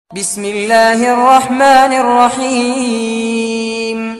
بسم الله الرحمن الرحيم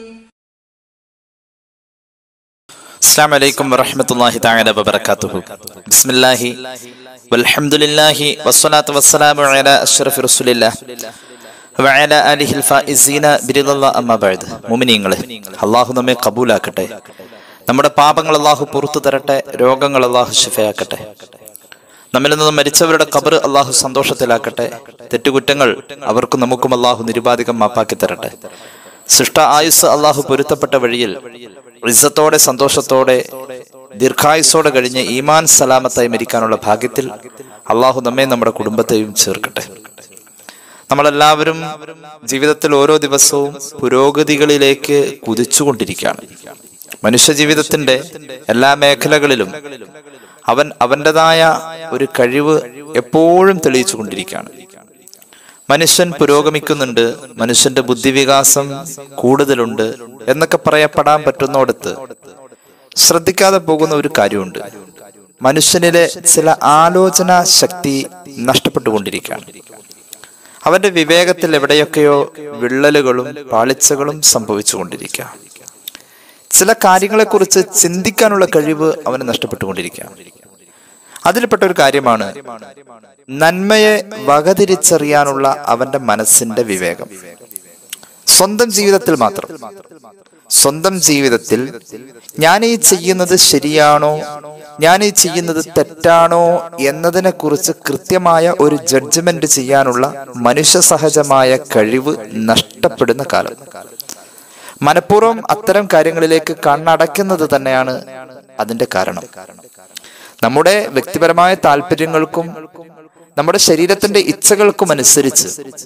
السلام عليكم ورحمة الله تعالى وبركاته بسم الله والحمد لله والصلاة والسلام على أشرف رسول الله وعلى آله الفائزين برضا الله أما بعد മുമിനീങ്ങളെ അള്ളാഹു നമ്മെ കബൂലാക്കട്ടെ നമ്മുടെ പാപങ്ങൾ അള്ളാഹു പുറത്തു തരട്ടെ രോഗങ്ങൾ അള്ളാഹു ശിഫയാക്കട്ടെ നമ്മിൽ നിന്ന് മരിച്ചവരുടെ കബർ അള്ളാഹു സന്തോഷത്തിലാക്കട്ടെ തെറ്റുകുറ്റങ്ങൾ അവർക്കും നമുക്കും അള്ളാഹു നിരുപാധികം മാപ്പാക്കി തരട്ടെ സൃഷ്ട ആയുസ് അള്ളാഹു പൊരുത്തപ്പെട്ട വഴിയിൽ ഇസ്സത്തോടെ സന്തോഷത്തോടെ ദീർഘായുസോടെ കഴിഞ്ഞ് ഈമാൻ സലാമത്തായി മരിക്കാനുള്ള ഭാഗ്യത്തിൽ അള്ളാഹു നമ്മെ നമ്മുടെ കുടുംബത്തെയും ചേർക്കട്ടെ നമ്മളെല്ലാവരും ജീവിതത്തിൽ ഓരോ ദിവസവും പുരോഗതികളിലേക്ക് കുതിച്ചുകൊണ്ടിരിക്കുകയാണ് മനുഷ്യ ജീവിതത്തിന്റെ എല്ലാ മേഖലകളിലും അവൻ അവൻ്റെതായ ഒരു കഴിവ് എപ്പോഴും തെളിയിച്ചു കൊണ്ടിരിക്കുകയാണ് മനുഷ്യൻ പുരോഗമിക്കുന്നുണ്ട് മനുഷ്യന്റെ ബുദ്ധിവികാസം കൂടുതലുണ്ട് എന്നൊക്കെ പറയപ്പെടാൻ പറ്റുന്നിടത്ത് ശ്രദ്ധിക്കാതെ പോകുന്ന ഒരു കാര്യമുണ്ട് മനുഷ്യനിലെ ചില ആലോചന ശക്തി നഷ്ടപ്പെട്ടുകൊണ്ടിരിക്കുകയാണ് അവന്റെ വിവേകത്തിൽ എവിടെയൊക്കെയോ വിള്ളലുകളും പാളിച്ചകളും സംഭവിച്ചുകൊണ്ടിരിക്കുക ചില കാര്യങ്ങളെക്കുറിച്ച് ചിന്തിക്കാനുള്ള കഴിവ് അവന് നഷ്ടപ്പെട്ടുകൊണ്ടിരിക്കുക അതിൽപ്പെട്ട ഒരു കാര്യമാണ് നന്മയെ വകതിരിച്ചറിയാനുള്ള അവന്റെ മനസ്സിന്റെ വിവേകം സ്വന്തം ജീവിതത്തിൽ മാത്രം സ്വന്തം ജീവിതത്തിൽ ഞാൻ ഈ ചെയ്യുന്നത് ശരിയാണോ ഞാൻ ഈ ചെയ്യുന്നത് തെറ്റാണോ എന്നതിനെ കുറിച്ച് കൃത്യമായ ഒരു ജഡ്ജ്മെന്റ് ചെയ്യാനുള്ള മനുഷ്യ സഹജമായ കഴിവ് നഷ്ടപ്പെടുന്ന കാലം മനഃപൂർവ്വം അത്തരം കാര്യങ്ങളിലേക്ക് കണ്ണടയ്ക്കുന്നത് തന്നെയാണ് അതിന്റെ കാരണം നമ്മുടെ വ്യക്തിപരമായ താല്പര്യങ്ങൾക്കും നമ്മുടെ ശരീരത്തിന്റെ ഇച്ഛകൾക്കും അനുസരിച്ച്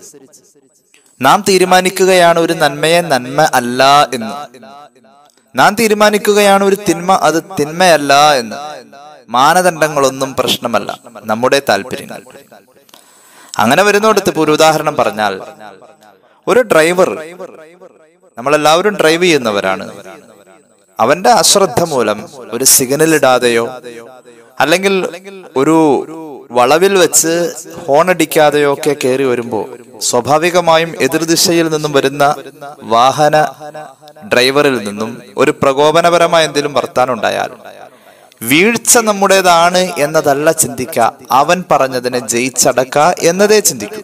നാം തീരുമാനിക്കുകയാണ് ഒരു നന്മയെ നന്മ അല്ല എന്ന് നാം തീരുമാനിക്കുകയാണ് ഒരു തിന്മ അത് തിന്മയല്ല എന്ന് മാനദണ്ഡങ്ങളൊന്നും പ്രശ്നമല്ല നമ്മുടെ താല്പര്യങ്ങൾ അങ്ങനെ വരുന്നിടത്ത് ഇപ്പൊ ഒരു ഉദാഹരണം പറഞ്ഞാൽ ഒരു ഡ്രൈവർ നമ്മളെല്ലാവരും ഡ്രൈവ് ചെയ്യുന്നവരാണ് അവന്റെ അശ്രദ്ധ മൂലം ഒരു സിഗ്നൽ ഇടാതെയോ അല്ലെങ്കിൽ ഒരു വളവിൽ വെച്ച് ഹോൺ അടിക്കാതെയോ ഒക്കെ കയറി വരുമ്പോ സ്വാഭാവികമായും എതിർദിശയിൽ നിന്നും വരുന്ന വാഹന ഡ്രൈവറിൽ നിന്നും ഒരു പ്രകോപനപരമായ എന്തെങ്കിലും വർത്താനം ഉണ്ടായാൽ വീഴ്ച നമ്മുടേതാണ് എന്നതല്ല ചിന്തിക്ക അവൻ പറഞ്ഞതിനെ ജയിച്ചടക്ക എന്നതേ ചിന്തിക്കൂ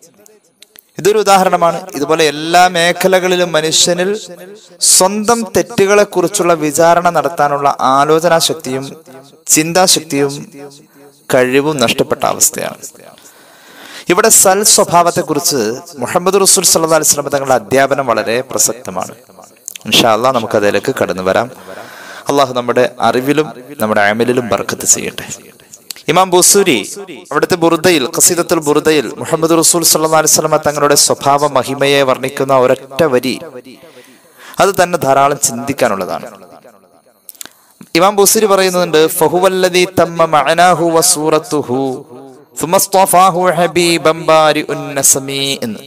ഇതൊരു ഉദാഹരണമാണ് ഇതുപോലെ എല്ലാ മേഖലകളിലും മനുഷ്യനിൽ സ്വന്തം തെറ്റുകളെ കുറിച്ചുള്ള വിചാരണ നടത്താനുള്ള ആലോചനാ ശക്തിയും ചിന്താശക്തിയും കഴിവും നഷ്ടപ്പെട്ട അവസ്ഥയാണ് ഇവിടെ സൽ സ്വഭാവത്തെ കുറിച്ച് മുഹമ്മദ് റസൂൽ സല്ലാ അലിസ്ലാം തങ്ങളുടെ അധ്യാപനം വളരെ പ്രസക്തമാണ് ഇൻഷാ അള്ളാഹ് നമുക്ക് അതിലേക്ക് കടന്നു വരാം അള്ളാഹു നമ്മുടെ അറിവിലും നമ്മുടെ അമലിലും ബർക്കത്ത് ചെയ്യട്ടെ ഇമാം ബുസൂരി അവിടുത്തെ ബുറുദയിൽ ഖസീദത്തുൽ ബുറുദയിൽ മുഹമ്മദ് റസൂൽ സല്ലാ അലിസ്ലമ തങ്ങളുടെ സ്വഭാവ മഹിമയെ വർണ്ണിക്കുന്ന ഒരൊറ്റ വരി അത് തന്നെ ധാരാളം ചിന്തിക്കാനുള്ളതാണ് ഇമാം ബുസൂരി പറയുന്നുണ്ട് ഫഹുവല്ലദി തമ്മ മഅനാഹു വസൂറത്തുഹു സുമസ്തഫാഹു ഹബീബൻ ബാരിഉൻ നസമി എന്ന്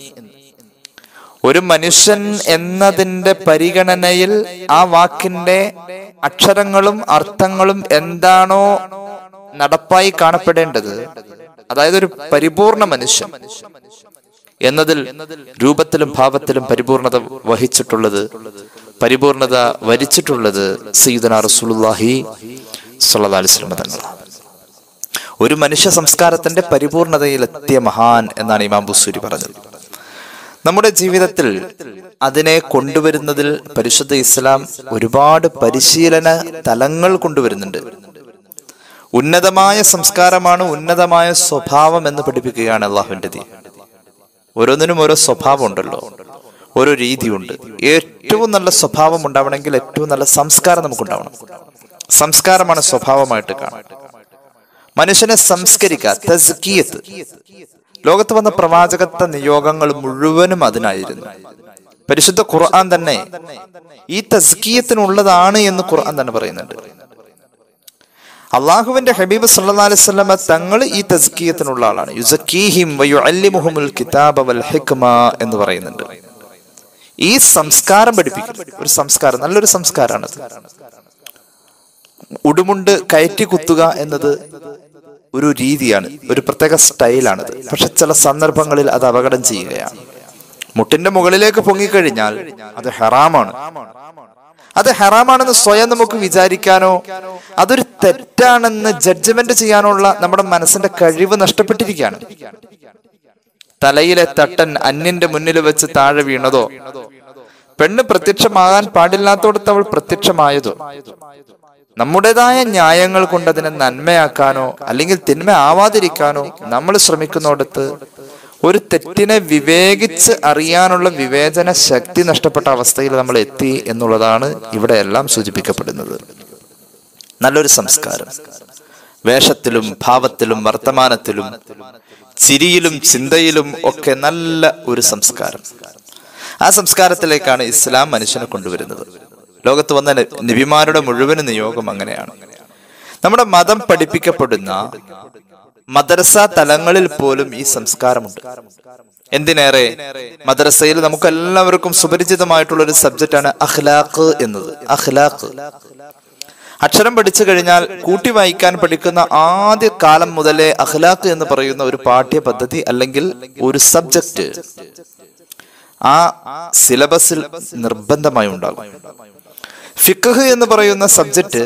ഒരു മനുഷ്യൻ എന്നതിന്റെ പരിഗണനയിൽ ആ വാക്കിന്റെ അക്ഷരങ്ങളും അർത്ഥങ്ങളും എന്താണോ നടപ്പായി കാണപ്പെടേണ്ടത് അതായത് ഒരു പരിപൂർണ മനുഷ്യൻ എന്നതിൽ രൂപത്തിലും ഭാവത്തിലും പരിപൂർണത വഹിച്ചിട്ടുള്ളത് പരിപൂർണത വരിച്ചിട്ടുള്ളത് സയ്യിദന റസൂലുള്ളാഹി സ്വല്ലല്ലാഹി അലൈഹി വസല്ലം തങ്ങളാണ് ഒരു മനുഷ്യ സംസ്കാരത്തിന്റെ പരിപൂർണതയിലെത്തിയ മഹാൻ എന്നാണ് ഇമാം ബുസൂരി പറഞ്ഞത് നമ്മുടെ ജീവിതത്തിൽ അതിനെ കൊണ്ടുവരുന്നതിൽ പരിശുദ്ധ ഇസ്ലാം ഒരുപാട് പരിശീലന തലങ്ങൾ കൊണ്ടുവരുന്നുണ്ട് ഉന്നതമായ സംസ്കാരമാണ് ഉന്നതമായ സ്വഭാവം എന്ന് പഠിപ്പിക്കുകയാണ് അള്ളാഹുവിന്റെ ദീൻ ഓരോന്നിനും ഓരോ സ്വഭാവം ഉണ്ടല്ലോ ഓരോ രീതിയുണ്ട് ഏറ്റവും നല്ല സ്വഭാവം ഉണ്ടാവണമെങ്കിൽ ഏറ്റവും നല്ല സംസ്കാരം നമുക്കുണ്ടാവണം സംസ്കാരമാണ് സ്വഭാവമായിട്ട് കാണാൻ മനുഷ്യനെ സംസ്കരിക്കുക തസ്കിയത്ത് ലോകത്ത് വന്ന പ്രവാചകത്വ നിയോഗങ്ങൾ മുഴുവനും അതിനായിരുന്നു പരിശുദ്ധ ഖുർആൻ തന്നെ ഈ തസ്കിയത്തിനുള്ളതാണ് എന്ന് ഖുർആൻ തന്നെ പറയുന്നുണ്ട് അള്ളാഹുവിന്റെ ഹബീബ് സല്ലാ അലൈവല്ലമ തങ്ങൾ ഈ തസ്കിയത്തിനുള്ള ആളാണ് യുസക്കീഹിം വയുഅല്ലിമുഹുമുൽ കിതാബ വൽ ഹിക്മ എന്ന് പറയുന്നുണ്ട് ഈ സംസ്കാരം പഠിപ്പിക്കും ഒരു സംസ്കാരം നല്ലൊരു സംസ്കാരമാണത് ഉടുമുണ്ട് കയറ്റി കുത്തുക എന്നത് ഒരു രീതിയാണ് ഒരു പ്രത്യേക സ്റ്റൈലാണിത് പക്ഷെ ചില സന്ദർഭങ്ങളിൽ അത് അപകടം ചെയ്യുകയാണ് മുട്ടിന്റെ മുകളിലേക്ക് പൊങ്ങിക്കഴിഞ്ഞാൽ അത് ഹറാമാണ് അത് ഹറാമാണെന്ന് സ്വയം നമുക്ക് വിചാരിക്കാനോ അതൊരു തെറ്റാണെന്ന് ജഡ്ജ്മെന്റ് ചെയ്യാനുള്ള നമ്മുടെ മനസ്സിന്റെ കഴിവ് നഷ്ടപ്പെട്ടിരിക്കുകയാണ് തലയിലെ തട്ടൻ അന്യന്റെ മുന്നിൽ വെച്ച് താഴെ വീണതോ പെണ്ണ് പ്രത്യക്ഷമാകാൻ പാടില്ലാത്തോടത്ത് അവൾ പ്രത്യക്ഷമായതോ നമ്മുടേതായ ന്യായങ്ങൾ കൊണ്ട് അതിനെ നന്മയാക്കാനോ അല്ലെങ്കിൽ തിന്മ ആവാതിരിക്കാനോ നമ്മൾ ശ്രമിക്കുന്നിടത്ത് ഒരു തെറ്റിനെ വിവേകിച്ച് അറിയാനുള്ള വിവേചന ശക്തി നഷ്ടപ്പെട്ട അവസ്ഥയിൽ നമ്മൾ എത്തി എന്നുള്ളതാണ് ഇവിടെ എല്ലാം സൂചിപ്പിക്കപ്പെടുന്നത് നല്ലൊരു സംസ്കാരം വേഷത്തിലും ഭാവത്തിലും വർത്തമാനത്തിലും ചിരിയിലും ചിന്തയിലും ഒക്കെ നല്ല ഒരു സംസ്കാരം ആ സംസ്കാരത്തിലേക്കാണ് ഇസ്ലാം മനുഷ്യനെ കൊണ്ടുവരുന്നത് ലോകത്ത് വന്ന ന- നബിമാരുടെ മുഴുവൻ നിയോഗം അങ്ങനെയാണ് നമ്മുടെ മതം പഠിപ്പിക്കപ്പെടുന്ന മദ്രസ തലങ്ങളിൽ പോലും ഈ സംസ്കാരമുണ്ട് എന്തിനേറെ മദ്രസയിൽ നമുക്ക് എല്ലാവർക്കും സുപരിചിതമായിട്ടുള്ള ഒരു സബ്ജക്റ്റാണ് അഖ്ലാഖ് എന്നത് അഖ്ലാഖ് അക്ഷരം പഠിച്ചു കഴിഞ്ഞാൽ കൂട്ടി വായിക്കാൻ പഠിക്കുന്ന ആദ്യ കാലം മുതലേ അഖ്ലാഖ് എന്ന് പറയുന്ന ഒരു പാഠ്യ പദ്ധതി അല്ലെങ്കിൽ ഒരു സബ്ജക്റ്റ് ആ സിലബസിൽ നിർബന്ധമായി ഉണ്ടാകും ഫിഖ് എന്ന് പറയുന്ന സബ്ജക്റ്റ്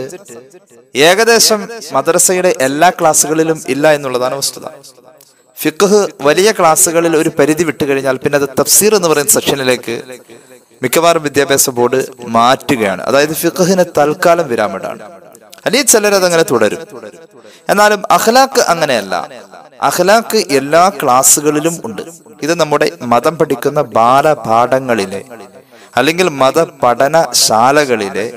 ഏകദേശം മദ്രസയുടെ എല്ലാ ക്ലാസ്സുകളിലും ഇല്ല എന്നുള്ളതാണ് വസ്തുത ഫിഖ് വലിയ ക്ലാസ്സുകളിൽ ഒരു പരിധി വിട്ടുകഴിഞ്ഞാൽ പിന്നെ അത് തഫ്സീർ എന്ന് പറയുന്ന സെക്ഷനിലേക്ക് മിക്കവാറും വിദ്യാഭ്യാസ ബോർഡ് മാറ്റുകയാണ് അതായത് ഫിഖഹിന് തൽക്കാലം വിരാമിടാണ് അല്ലെങ്കിൽ ചിലർ അതങ്ങനെ തുടരും എന്നാലും അഖ്ലാഖ് അങ്ങനെയല്ല അഖ്ലാഖ് എല്ലാ ക്ലാസ്സുകളിലും ഉണ്ട് ഇത് നമ്മുടെ മതം പഠിക്കുന്ന ബാലപാഠങ്ങളിലെ അല്ലെങ്കിൽ മത പഠനശാലകളിലെ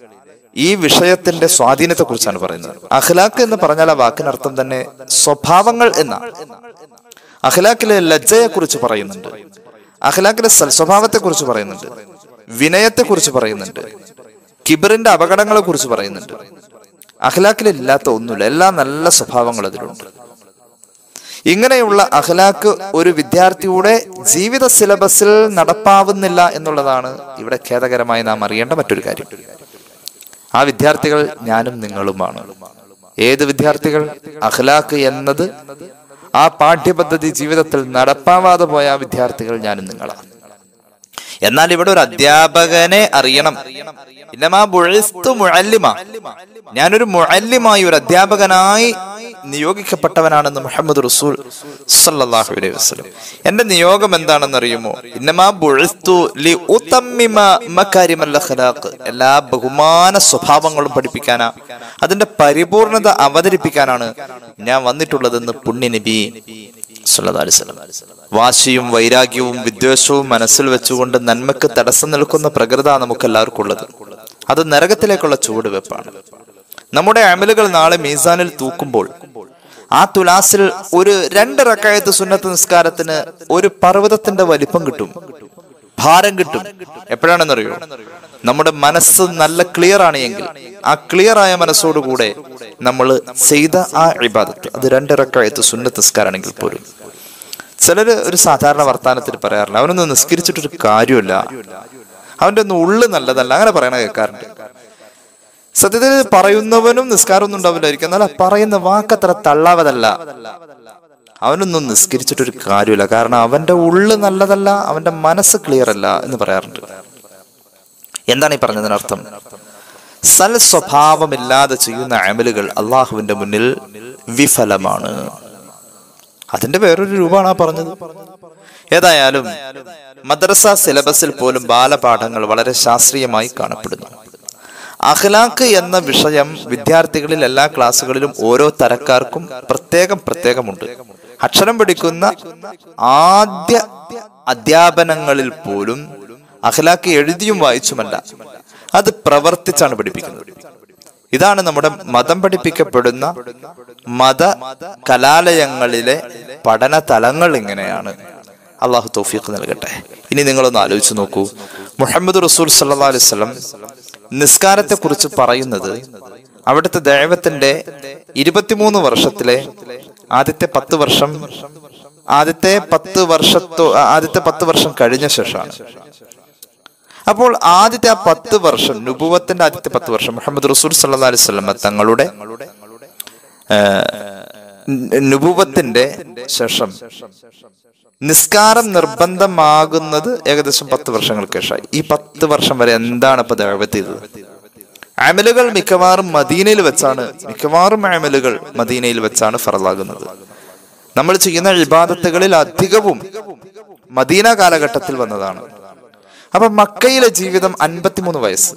ഈ വിഷയത്തിന്റെ സ്വാധീനത്തെ കുറിച്ചാണ് പറയുന്നത് അഖ്ലാഖ് എന്ന് പറഞ്ഞാൽ ആ വാക്കിനർത്ഥം തന്നെ സ്വഭാവങ്ങൾ എന്നാണ് അഖ്ലാഖിലെ ലജ്ജയെ കുറിച്ച് പറയുന്നുണ്ട് അഖ്ലാഖിലെ സ്വഭാവത്തെ കുറിച്ച് പറയുന്നുണ്ട് വിനയത്തെ കുറിച്ച് പറയുന്നുണ്ട് കിബറിന്റെ അപകടങ്ങളെ കുറിച്ച് പറയുന്നുണ്ട് അഖ്ലാഖിൽ ഇല്ലാത്ത ഒന്നുമില്ല എല്ലാ നല്ല സ്വഭാവങ്ങൾ അതിലുണ്ട് ഇങ്ങനെയുള്ള അഖ്ലാഖ് ഒരു വിദ്യാർത്ഥിയുടെ ജീവിത സിലബസിൽ നടപ്പാവുന്നില്ല എന്നുള്ളതാണ് ഇവിടെ ഖേദകരമായി നാം അറിയേണ്ട മറ്റൊരു കാര്യം ആ വിദ്യാർത്ഥികൾ ഞാനും നിങ്ങളുമാണ് ഏത് വിദ്യാർത്ഥികൾ അഖ്ലാഖ് എന്നത് ആ പാഠ്യപദ്ധതി ജീവിതത്തിൽ നടപ്പാവാതെ പോയ ആ വിദ്യാർത്ഥികൾ ഞാനും നിങ്ങളാണ് എന്നാൽ ഇവിടെ ഒരു അധ്യാപകനെ അറിയണം ഇന്നമാ ബുഇസ്തു മുഅല്ലിമ ഞാനൊരു മുഅല്ലിമായി ഒരു അധ്യാപകനായി നിയോഗിക്കപ്പെട്ടവനാണെന്ന് മുഹമ്മദ് റസൂൽ സല്ലല്ലാഹു അലൈഹി വസല്ലം എന്റെ നിയോഗം എന്താണെന്ന് അറിയുമോ ഇന്നമാ ബുഇസ്തു ലി ഉതമ്മിമ മകാരിമൽ അഖ്ലാഖ് എല്ലാ ബഹുമാന സ്വഭാവങ്ങളും പഠിപ്പിക്കാനാ അതിന്റെ പരിപൂർണത അവതരിപ്പിക്കാനാണ് ഞാൻ വന്നിട്ടുള്ളതെന്ന് പുണ്യ നബി സല്ലല്ലാഹു അലൈഹി വസല്ലം വാശിയും വൈരാഗ്യവും വിദ്വേഷവും മനസ്സിൽ വെച്ചുകൊണ്ട് നന്മക്ക് തടസ്സം നിൽക്കുന്ന പ്രകൃത നമുക്ക് എല്ലാവർക്കും ഉള്ളത് അത് നരകത്തിലേക്കുള്ള ചുവടുവെപ്പാണ് നമ്മുടെ അമലുകൾ നാളെ മീസാനിൽ തൂക്കുമ്പോൾ ആ തുലാസിൽ ഒരു രണ്ട് റക്കായത്ത് സുന്നത്ത് നിസ്കാരത്തിന് ഒരു പർവ്വതത്തിന്റെ വലിപ്പം കിട്ടും ഭാരം കിട്ടും എപ്പോഴാണെന്നറിയോ നമ്മുടെ മനസ്സ് നല്ല ക്ലിയർ ആണ് എങ്കിൽ ആ ക്ലിയർ ആയ മനസ്സോടുകൂടെ നമ്മൾ ചെയ്ത ആ ഇബാദത്ത് അത് രണ്ട് റക്കായത്ത് സുന്നത്ത് നിസ്കാരാണെങ്കിൽ പോലും ചിലര് ഒരു സാധാരണ വർത്താനത്തിൽ പറയാറില്ല അവനൊന്നും നിസ്കരിച്ചിട്ടൊരു കാര്യമില്ല അവന്റെ ഒന്നും ഉള്ളു നല്ലതല്ല അങ്ങനെ പറയണ കേൾക്കാറുണ്ട് സത്യത്തിൽ പറയുന്നവനും നിസ്കാരമൊന്നും ഉണ്ടാവില്ലായിരിക്കും എന്നാൽ ആ പറയുന്ന വാക്കത്ര തള്ളാവതല്ല അവനൊന്നും നിസ്കരിച്ചിട്ടൊരു കാര്യമില്ല കാരണം അവന്റെ ഉള്ളു നല്ലതല്ല അവന്റെ മനസ്സ് ക്ലിയർ അല്ല എന്ന് പറയാറുണ്ട് എന്താണ് ഈ പറഞ്ഞതിനർത്ഥം സൽ സ്വഭാവമില്ലാതെ ചെയ്യുന്ന അമലുകൾ അള്ളാഹുവിന്റെ മുന്നിൽ വിഫലമാണ് അതിന്റെ വേറൊരു രൂപമാണ് ആ പറഞ്ഞത് ഏതായാലും മദ്രസ സിലബസിൽ പോലും ബാലപാഠങ്ങൾ വളരെ ശാസ്ത്രീയമായി കാണപ്പെടുന്നു അഖ്ലാഖ് എന്ന വിഷയം വിദ്യാർത്ഥികളിൽ എല്ലാ ക്ലാസ്സുകളിലും ഓരോ തരക്കാർക്കും പ്രത്യേകം പ്രത്യേകമുണ്ട് അക്ഷരം പഠിക്കുന്ന ആദ്യ അധ്യാപനങ്ങളിൽ പോലും അഖ്ലാഖ് എഴുതിയും വായിച്ചുമല്ല അത് പ്രവർത്തിച്ചാണ് പഠിപ്പിക്കുന്നത് ഇതാണ് നമ്മുടെ മതം പഠിപ്പിക്കപ്പെടുന്ന മത കലാലയങ്ങളിലെ പഠന തലങ്ങൾ ഇങ്ങനെയാണ് അള്ളാഹു തൗഫീഖ് നൽകട്ടെ ഇനി നിങ്ങളൊന്ന് ആലോചിച്ച് നോക്കൂ മുഹമ്മദ് റസൂൽ സല്ലാ അലൈഹി സ്വലം നിസ്കാരത്തെ കുറിച്ച് പറയുന്നത് അവിടുത്തെ ദൈവത്തിന്റെ ഇരുപത്തിമൂന്ന് വർഷത്തിലെ ആദ്യത്തെ പത്ത് വർഷം ആദ്യത്തെ പത്ത് വർഷത്തോ ആദ്യത്തെ പത്ത് വർഷം കഴിഞ്ഞ ശേഷമാണ് അപ്പോൾ ആദ്യത്തെ ആ പത്ത് വർഷം നുപുവത്തിന്റെ ആദ്യത്തെ പത്ത് വർഷം മുഹമ്മദ് റസൂൽ സല്ലാ അലൈഹി സ്വലമ തങ്ങളുടെ ആ, നുപൂവത്തിന്റെ ശേഷം നിസ്കാരം നിർബന്ധമാകുന്നത് ഏകദേശം പത്ത് വർഷങ്ങൾക്ക് ശേഷമായി ഈ പത്ത് വർഷം വരെ എന്താണ് ഇപ്പൊ ദൈവത്ത് ചെയ്തത് അമലുകൾ മിക്കവാറും മദീനയിൽ വെച്ചാണ് മിക്കവാറും അമലുകൾ മദീനയിൽ വെച്ചാണ് ഫറലാകുന്നത് നമ്മൾ ചെയ്യുന്ന ഇബാദത്തുകളിൽ അധികവും മദീന കാലഘട്ടത്തിൽ വന്നതാണ് അപ്പൊ മക്കയിലെ ജീവിതം അൻപത്തിമൂന്ന് വയസ്സ്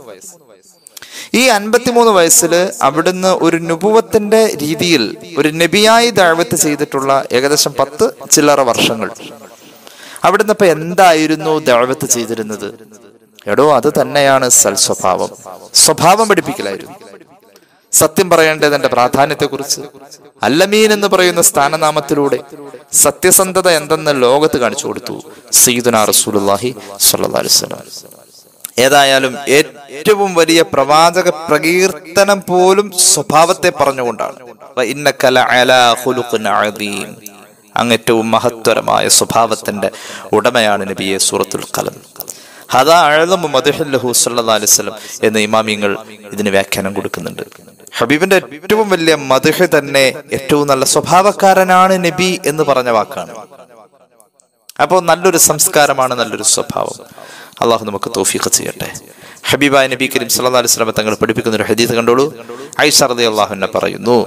ഈ അൻപത്തിമൂന്ന് വയസ്സില് അവിടുന്ന് ഒരു നുപുവത്തിന്റെ രീതിയിൽ ഒരു നബിയായി ദാവത്ത് ചെയ്തിട്ടുള്ള ഏകദേശം പത്ത് ചില്ലറ വർഷങ്ങൾ അവിടുന്ന് ഇപ്പൊ എന്തായിരുന്നു ദാവത്ത് ചെയ്തിരുന്നത് എടോ അത് തന്നെയാണ് സൽ സ്വഭാവം സ്വഭാവം പഠിപ്പിക്കലായിരുന്നു സത്യം പറയേണ്ടതിന്റെ പ്രാധാന്യത്തെക്കുറിച്ച് അല്ലമീൻ എന്ന് പറയുന്ന സ്ഥാനനാമത്തിലൂടെ സത്യസന്ധത എന്തെന്ന് ലോകത്ത് കാണിച്ചു കൊടുത്തു സയ്യിദുന റസൂലുള്ളാഹി സ്വല്ലല്ലാഹു അലൈഹി വസല്ലം ഏതായാലും ഏറ്റവും വലിയ പ്രവാചക പ്രകീർത്തനം പോലും സ്വഭാവത്തെ പറഞ്ഞുകൊണ്ടാണ് വ ഇന്നക ലഅലാ ഖുലുഖിൻ അദീം. അങ്ങേറ്റവും മഹത്വരമായ സ്വഭാവത്തിന്റെ ഉടമയാണ് നബിയെ സൂറത്തുൽ ഖലം ഹദാ അഴലമു മദഹുല്ലഹു സല്ലല്ലാഹു അലൈഹി വസല്ലം എന്ന ഇമാമിങ്ങൾ ഇതിന് വ്യാഖ്യാനം കൊടുക്കുന്നുണ്ട് ഹബീബിന്റെ ഏറ്റവും വലിയ മദഹ് തന്നെ ഏറ്റവും നല്ല സ്വഭാവക്കാരനാണ് നബി എന്ന് പറഞ്ഞ വാക്കാണ് അപ്പോൾ നല്ലൊരു സംസ്കാരമാണ് നല്ലൊരു സ്വഭാവം അള്ളാഹു നമുക്ക് തോഫീഖ് ചെയ്യട്ടെ ഹബീബായ നബി കരീം സല്ലല്ലാഹു അലൈഹി വസല്ലം തങ്ങൾ പഠിപ്പിക്കുന്ന ഒരു ഹദീസ് കണ്ടോളൂ ഐഷ റളിയല്ലാഹു അൻഹ പറയുന്നു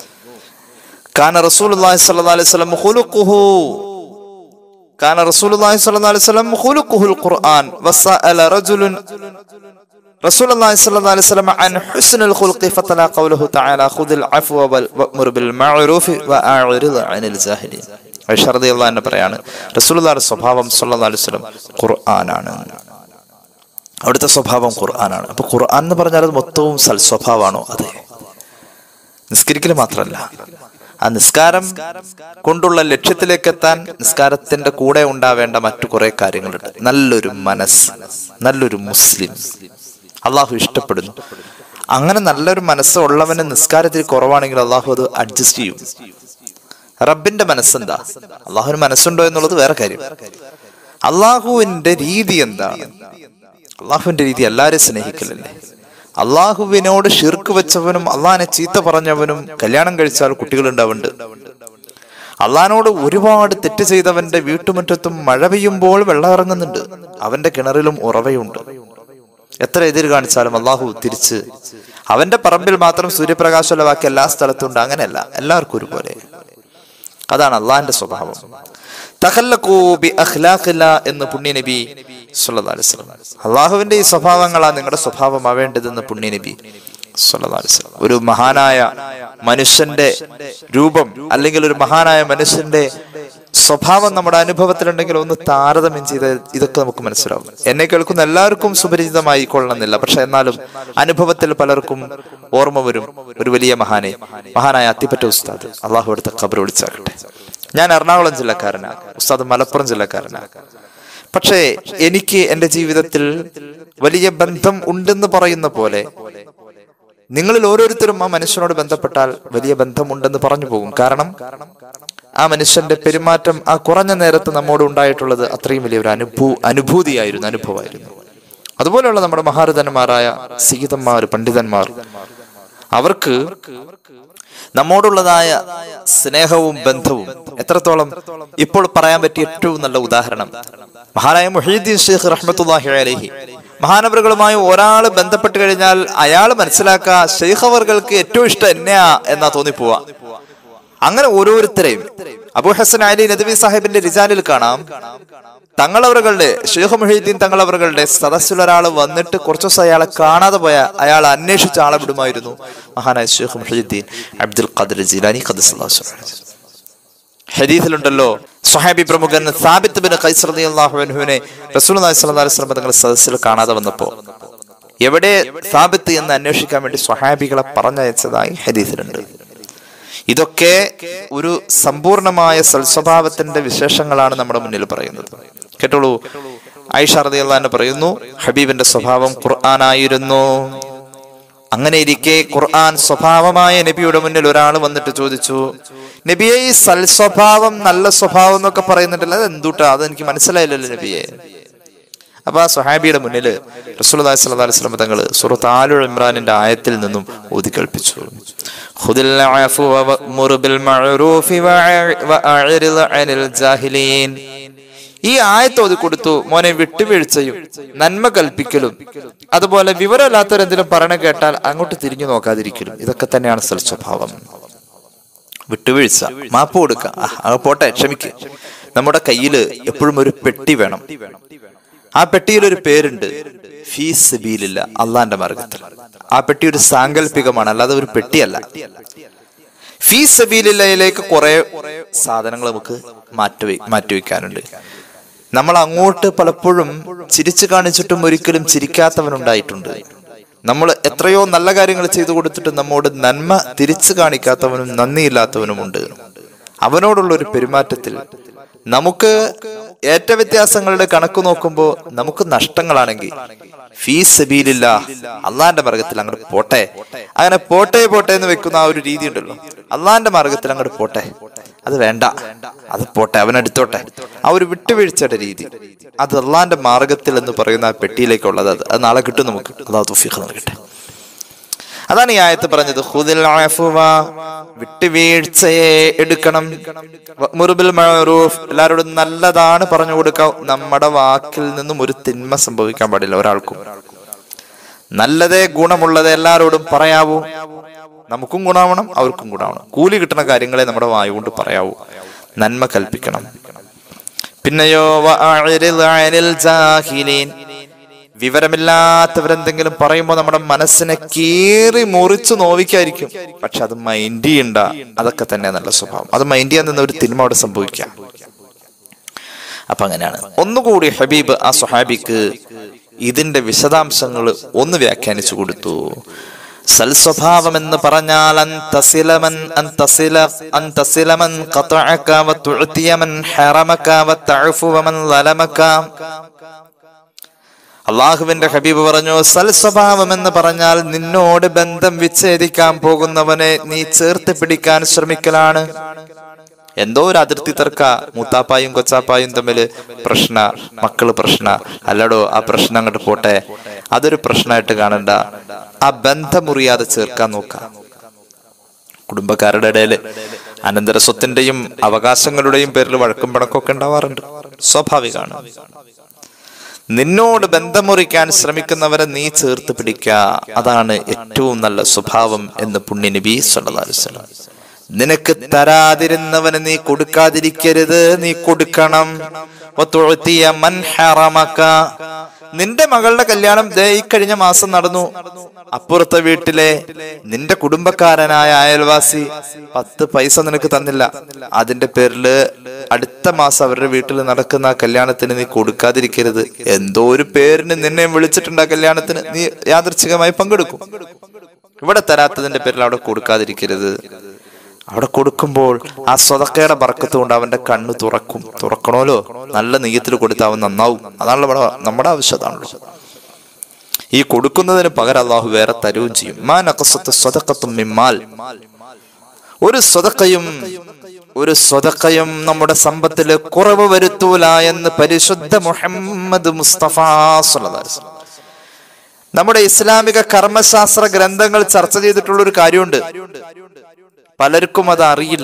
കാന റസൂലുള്ളാഹി സ്വല്ലല്ലാഹു അലൈഹി വസല്ലം ഖുലുഖുഹു കാന റസൂലുള്ളാഹി സ്വല്ലല്ലാഹു അലൈഹി വസല്ലം ഖുലുഖുൽ ഖുർആൻ വസഅല റജുലുൻ റസൂലുള്ളാഹി സ്വല്ലല്ലാഹു അലൈഹി വസല്ലം അൻ ഹുസ്നുൽ ഖുൽഖി ഫതല ഖൗലുഹു തആല ഖുദിൽ അഫ്വ വൽ വഅ്മുർ ബിൽ മഅറൂഫ് വഅഅ്റിദ് അനിൽ ജാഹിലീൻ ഐഷ റളിയല്ലാഹു അൻഹ പറയാണ് റസൂലുള്ളാഹിയുടെ സ്വഭാവം സ്വല്ലല്ലാഹു അലൈഹി വസല്ലം ഖുർആനാണ് അവിടുത്തെ സ്വഭാവം ഖുർആനാണ് അപ്പൊ ഖുർആൻ എന്ന് പറഞ്ഞാൽ അത് മൊത്തവും സൽ സ്വഭാവമാണോ അതെ നിസ്കരിക്കൽ മാത്രമല്ല ആ നിസ്കാരം കൊണ്ടുള്ള ലക്ഷ്യത്തിലേക്ക് എത്താൻ നിസ്കാരത്തിന്റെ കൂടെ ഉണ്ടാവേണ്ട മറ്റു കുറെ കാര്യങ്ങളുണ്ട് നല്ലൊരു മനസ്സ് നല്ലൊരു മുസ്ലിം അള്ളാഹു ഇഷ്ടപ്പെടുന്നു അങ്ങനെ നല്ലൊരു മനസ്സ് ഉള്ളവന് നിസ്കാരത്തിൽ കുറവാണെങ്കിൽ അള്ളാഹു അത് അഡ്ജസ്റ്റ് ചെയ്യും റബ്ബിന്റെ മനസ്സെന്താ അള്ളാഹുവിന് മനസ്സുണ്ടോ എന്നുള്ളത് വേറെ കാര്യം അള്ളാഹുവിന്റെ രീതി എന്താണ് അള്ളാഹുവിന്റെ രീതി എല്ലാവരെയും സ്നേഹിക്കലല്ലേ അള്ളാഹുവിനോട് ഷിർക്ക് വെച്ചവനും അള്ളാഹിനെ ചീത്ത പറഞ്ഞവനും കല്യാണം കഴിച്ചാൽ കുട്ടികൾ ഉണ്ടാവുന്നുണ്ട് അള്ളഹാനോട് ഒരുപാട് തെറ്റ് ചെയ്തവന്റെ വീട്ടുമുറ്റത്തും മഴ പെയ്യുമ്പോൾ വെള്ളം ഇറങ്ങുന്നുണ്ട് അവന്റെ കിണറിലും ഉറവയുണ്ട് എത്ര എതിര് കാണിച്ചാലും അള്ളാഹു തിരിച്ച് അവന്റെ പറമ്പിൽ മാത്രം സൂര്യപ്രകാശമുള്ള ബാക്കി എല്ലാ സ്ഥലത്തും ഉണ്ട് അങ്ങനെയല്ല എല്ലാവർക്കും ഒരുപോലെ അതാണ് അള്ളാഹിന്റെ സ്വഭാവം തഖല്ലഖൂ ബി അഖ്ലാഖില്ല എന്ന് പുണ്യ നബി സല്ലല്ലാഹു അലൈഹി വസല്ലം അള്ളാഹുവിന്റെ ഈ സ്വഭാവങ്ങളാ നിങ്ങളുടെ സ്വഭാവമാവേണ്ടതെന്ന് പുണ്യ നബി സല്ലല്ലാഹു അലൈഹി വസല്ലം ഒരു മഹാനായ മനുഷ്യന്റെ രൂപം അല്ലെങ്കിൽ ഒരു മഹാനായ മനുഷ്യന്റെ സ്വഭാവം നമ്മുടെ അനുഭവത്തിലുണ്ടെങ്കിൽ ഒന്ന് താരതമ്യം ചെയ്ത് ഇതൊക്കെ നമുക്ക് മനസ്സിലാവും എന്നെ കേൾക്കുന്ന എല്ലാവർക്കും സുപരിചിതമായി കൊള്ളണമെന്നില്ല പക്ഷെ എന്നാലും അനുഭവത്തിൽ പലർക്കും ഓർമ്മ വരും ഒരു വലിയ മഹാനെ മഹാനായ അത്തിപ്പറ്റ ഉസ്താദ് അള്ളാഹു എടുത്ത ഖബർ വിളിച്ചാകട്ടെ ഞാൻ എറണാകുളം ജില്ലക്കാരനാ ഉസ്താദ് മലപ്പുറം ജില്ലക്കാരനാ പക്ഷേ എനിക്ക് എന്റെ ജീവിതത്തിൽ വലിയ ബന്ധം ഉണ്ടെന്ന് പറയുന്ന പോലെ നിങ്ങളിൽ ഓരോരുത്തരും ആ മനുഷ്യനോട് ബന്ധപ്പെട്ടാൽ വലിയ ബന്ധമുണ്ടെന്ന് പറഞ്ഞു പോകും കാരണം ആ മനുഷ്യന്റെ പെരുമാറ്റം ആ കുറഞ്ഞ നേരത്ത് നമ്മോട് ഉണ്ടായിട്ടുള്ളത് അത്രയും വലിയൊരു അനുഭൂ അനുഭൂതിയായിരുന്നു അനുഭവമായിരുന്നു അതുപോലെയുള്ള നമ്മുടെ മഹാരഥന്മാരായ സീതന്മാർ പണ്ഡിതന്മാർ അവർക്ക് നമ്മോടുള്ളതായ സ്നേഹവും ബന്ധവും എത്രത്തോളം ഇപ്പോൾ പറയാൻ പറ്റിയ ഏറ്റവും നല്ല ഉദാഹരണം മഹാനായ മുഹീദ്ദീൻ ഷെയ്ഖ് റഹ്മത്തുല്ലാഹി അലൈഹി മഹാനവറുകളുമായി ഒരാൾ ബന്ധപ്പെട്ട് കഴിഞ്ഞാൽ അയാൾ മനസ്സിലാക്കുക ഷെയ്ഖ് അവർക്ക് ഏറ്റവും ഇഷ്ടം എന്നെയാ എന്നാ തോന്നിപ്പോവാ അങ്ങനെ ഓരോരുത്തരെയും അബു ഹസൻ അലി നദവി സാഹിബിന്റെ റിജാലിൽ കാണാം തങ്ങളവറുകളുടെ ഷെയ്ഖ് മുഹീദ്ദീൻ തങ്ങളവറുകളുടെ സദസ്സിൽ ഒരാൾ വന്നിട്ട് കുറച്ചു ദിവസം അയാളെ കാണാതെ പോയ അയാൾ അന്വേഷിച്ച ആളെ വിടുമായിരുന്നു മഹാനായ ഷെയ്ഖ് മുഹീദ്ദീൻ അബ്ദുൽ ഖദർ ജിലാനി ഖദസ്ലാഹു ഹദീസിലുണ്ടല്ലോ സ്വഹാബി പ്രമുഖൻ സാബിത്ത് ബിൻ ഖൈസ് റളിയല്ലാഹു അൻഹുവിനെ റസൂലുള്ളാഹി സ്വല്ലല്ലാഹു അലൈഹി വസല്ലം തങ്ങൾ സദസ്സിൽ കാണാതെ വന്നപ്പോ എവിടെ സാബിത്ത് എന്ന് അന്വേഷിക്കാൻ വേണ്ടി സ്വഹാബികളെ പറഞ്ഞയച്ചതായി ഹദീസിലുണ്ട് ഇതൊക്കെ ഒരു സമ്പൂർണമായ സൽസ്വഭാവത്തിന്റെ വിശേഷങ്ങളാണ് നമ്മുടെ മുന്നിൽ പറയുന്നത് കേട്ടോളൂ ഐഷ റളിയല്ലാഹു അൻഹ പറയുന്നു ഹബീബിന്റെ സ്വഭാവം ഖുർആനായിരുന്നു അങ്ങനെ ഇരിക്കെ ഖുർആൻ സ്വഭാവമായ നബിയുടെ മുന്നിൽ ഒരാൾ വന്നിട്ട് ചോദിച്ചു നബിയെ ഈ സൽസ്വഭാവം നല്ല സ്വഭാവം എന്നൊക്കെ പറയുന്നുണ്ടല്ലോ അത് എന്തുട്ടാ അത് എനിക്ക് മനസ്സിലായില്ലല്ലോ നബിയെ അപ്പൊ ആ സുഹാബിയുടെ മുന്നിൽ റസൂൽ സല്ലല്ലാഹു അലൈഹി വസല്ലം തങ്ങൾ സൂറത്ത് ആലുൽ ഇമ്രാനിന്റെ ആയത്തിൽ നിന്നും ഓതി കൽപ്പിച്ചു ഖുദിൽ അഫ്വ വഅ്മുർ ബിൽ മഅറൂഫി വഅ- വഅഅ്രിദ് അനിൽ ജാഹിലീൻ ഈ ആയത്ത് ഓതി കൊടുത്തു മോനെ വിട്ടുവീഴ്ചയും നന്മ കൽപ്പിക്കലും അതുപോലെ വിവരമില്ലാത്തവരെന്തെങ്കിലും പറയണ കേട്ടാൽ അങ്ങോട്ട് തിരിഞ്ഞു നോക്കാതിരിക്കലും ഇതൊക്കെ തന്നെയാണ് സൽസ്വഭാവം വിട്ടുവീഴ്ച മാപ്പ് കൊടുക്കുക ആ, അത് പോട്ടെ ക്ഷമിക്ക് നമ്മുടെ കയ്യിൽ എപ്പോഴും ഒരു പെട്ടി വേണം ആ പെട്ടിയിൽ ഒരു പേരുണ്ട് ഫീസ് സബീലില്ല അള്ളാന്റെ മാർഗത്തിൽ ആ പെട്ടി ഒരു സാങ്കല്പികമാണ് അല്ലാതെ ഒരു പെട്ടിയല്ല ഫീസ് സബീലില്ലയിലേക്ക് കുറെ സാധനങ്ങൾ നമുക്ക് മാറ്റി മാറ്റിവെക്കാനുണ്ട് നമ്മൾ അങ്ങോട്ട് പലപ്പോഴും ചിരിച്ചു കാണിച്ചിട്ടും ഒരിക്കലും ചിരിക്കാത്തവനുണ്ടായിട്ടുണ്ട് നമ്മൾ എത്രയോ നല്ല കാര്യങ്ങൾ ചെയ്തു കൊടുത്തിട്ട് നമ്മോട് നന്മ തിരിച്ചു കാണിക്കാത്തവനും നന്ദിയില്ലാത്തവനുമുണ്ട് അവനോടുള്ള ഒരു പെരുമാറ്റത്തിൽ നമുക്ക് ഏറ്റ വ്യത്യാസങ്ങളുടെ കണക്ക് നോക്കുമ്പോൾ നമുക്ക് നഷ്ടങ്ങളാണെങ്കിൽ ഫീസ് സബീലില്ല അള്ളാന്റെ മാർഗത്തിൽ അങ്ങോട്ട് പോട്ടെ അങ്ങനെ പോട്ടെ പോട്ടെ എന്ന് വെക്കുന്ന ആ ഒരു രീതി ഉണ്ടല്ലോ അള്ളാന്റെ മാർഗത്തിൽ അങ്ങോട്ട് പോട്ടെ അത് വേണ്ട അത് പോട്ടെ അവനെടുത്തോട്ടെ ആ ഒരു വിട്ടുവീഴ്ചയുടെ രീതി അത് അള്ളാന്റെ മാർഗത്തിൽ എന്ന് പറയുന്ന ആ പെട്ടിയിലേക്കുള്ളത് അത് അത് നാളെ കിട്ടും നമുക്ക് അതാ തുഫീഖ് നൽകട്ടെ അതാണ് ഈ ആയത്ത് പറഞ്ഞത് ഖുദിൽ അഫ്വ വിട്ടുവീഴ്ചയെ എടുക്കണം മുറുബിൽ മഅറൂഫ് എല്ലാവരോടും നല്ലതാണ് പറഞ്ഞു കൊടുക്കാം നമ്മുടെ വാക്കിൽ നിന്നും ഒരു തിന്മ സംഭവിക്കാൻ പാടില്ല ഒരാൾക്കും നല്ലതേ ഗുണമുള്ളത് എല്ലാവരോടും പറയാവൂ നമുക്കും ഗുണമാവണം അവർക്കും ഗുണമാവണം കൂലി കിട്ടുന്ന കാര്യങ്ങളെ നമ്മുടെ വായു കൊണ്ട് പറയാവൂ നന്മ കൽപ്പിക്കണം പിന്നെയോ വഅഅ്രിദ് അനിൽ ജാഹിലീൻ വിവരമില്ലാത്തവരെന്തെങ്കിലും പറയുമ്പോൾ നമ്മുടെ മനസ്സിനെ കീറി മുറിച്ച് നോവിക്കായിരിക്കും പക്ഷെ അത് മൈൻഡ് ചെയ്യണ്ട അതൊക്കെ തന്നെ നല്ല സ്വഭാവം അത് മൈൻഡ് ചെയ്യാൻ നിന്ന് ഒരു തിന്മ അവിടെ സംഭവിക്കാം അപ്പൊ അങ്ങനെയാണ് ഒന്നുകൂടി ഹബീബ് ആ സുഹാബിക്ക് ഇതിന്റെ വിശദാംശങ്ങൾ ഒന്ന് വ്യാഖ്യാനിച്ചു കൊടുത്തു സൽസ്വഭാവം എന്ന് പറഞ്ഞാൽ അൻ തസിലമൻ അൻ തസില അൻ തസിലമൻ ഖതഅക വതുഅതിയമൻ ഹറമക വതഅഫു വമൻ ലലമക അള്ളാഹുവിന്റെ ഹബീബ് പറഞ്ഞു സൽസ്വഭാവം എന്ന് പറഞ്ഞാൽ നിന്നോട് ബന്ധം വിച്ഛേദിക്കാൻ പോകുന്നവനെ നീ ചേർത്ത് പിടിക്കാൻ ശ്രമിക്കലാണ് എന്തോ ഒരു അതിർത്തി തർക്ക മൂത്താപ്പായും കൊച്ചാപ്പായും തമ്മില് പ്രശ്ന മക്കള് പ്രശ്ന അല്ലടോ ആ പ്രശ്നം അങ്ങോട്ട് പോട്ടെ അതൊരു പ്രശ്നമായിട്ട് കാണണ്ട ആ ബന്ധം മുറിയാതെ ചേർക്കാൻ നോക്കാം കുടുംബക്കാരുടെ ഇടയിൽ അനന്തര സ്വത്തിന്റെയും അവകാശങ്ങളുടെയും പേരിൽ വഴക്കും പിണക്കൊക്കെ ഉണ്ടാവാറുണ്ട് സ്വാഭാവികമാണ് നിന്നോട് ബന്ധമുറിക്കാൻ ശ്രമിക്കുന്നവരെ നീ ചേർത്ത് പിടിക്കുക അതാണ് ഏറ്റവും നല്ല സ്വഭാവം എന്ന് പുണ്യ നബി സല്ലല്ലാഹു അലൈഹി വസല്ലം നിനക്ക് തരാതിരുന്നവന് നീ കൊടുക്കാതിരിക്കരുത് നീ കൊടുക്കണം വതുഅതിയ മൻ ഹറമക. നിന്റെ മകളുടെ കല്യാണം ദേ ഈ കഴിഞ്ഞ മാസം നടന്നു അപ്പുറത്തെ വീട്ടിലെ നിന്റെ കുടുംബക്കാരനായ അയൽവാസി പത്ത് പൈസ നിനക്ക് തന്നില്ല അതിന്റെ പേരില് അടുത്ത മാസം അവരുടെ വീട്ടിൽ നടക്കുന്ന ആ കല്യാണത്തിന് നീ കൊടുക്കാതിരിക്കരുത് എന്തോ ഒരു പേരിന് നിന്നെ വിളിച്ചിട്ടുണ്ട് ആ കല്യാണത്തിന് നീ യാദൃച്ഛികമായി പങ്കെടുക്കും ഇവിടെ തരാത്തതിന്റെ പേരിൽ അവിടെ കൊടുക്കാതിരിക്കരുത് അവിടെ കൊടുക്കുമ്പോൾ ആ സ്വതക്കയുടെ ബർക്കത്ത് കൊണ്ട് അവന്റെ കണ്ണ് തുറക്കും തുറക്കണമല്ലോ നല്ല നെയ്യത്തിൽ കൊടുത്ത് അവൻ നന്നാവും അതാണല്ലോ ഇവിടെ നമ്മുടെ ആവശ്യം അതാണല്ലോ ഈ കൊടുക്കുന്നതിന് പകരം അള്ളാഹു വേറെ തരുകയും ചെയ്യും മാ നഖസത്ത് സ്വതക്കത്തും മിമ്മാൽ ഒരു സ്വതക്കയും ഒരു സ്വതക്കയും നമ്മുടെ സമ്പത്തില് കുറവ് വരുത്തൂല എന്ന് പരിശുദ്ധ മുഹമ്മദ് മുസ്തഫ സ്വല്ലല്ലാഹു അലൈഹി വസല്ലം. നമ്മുടെ ഇസ്ലാമിക കർമ്മശാസ്ത്ര ഗ്രന്ഥങ്ങൾ ചർച്ച ചെയ്തിട്ടുള്ള ഒരു കാര്യമുണ്ട് പലർക്കും അത് അറിയില്ല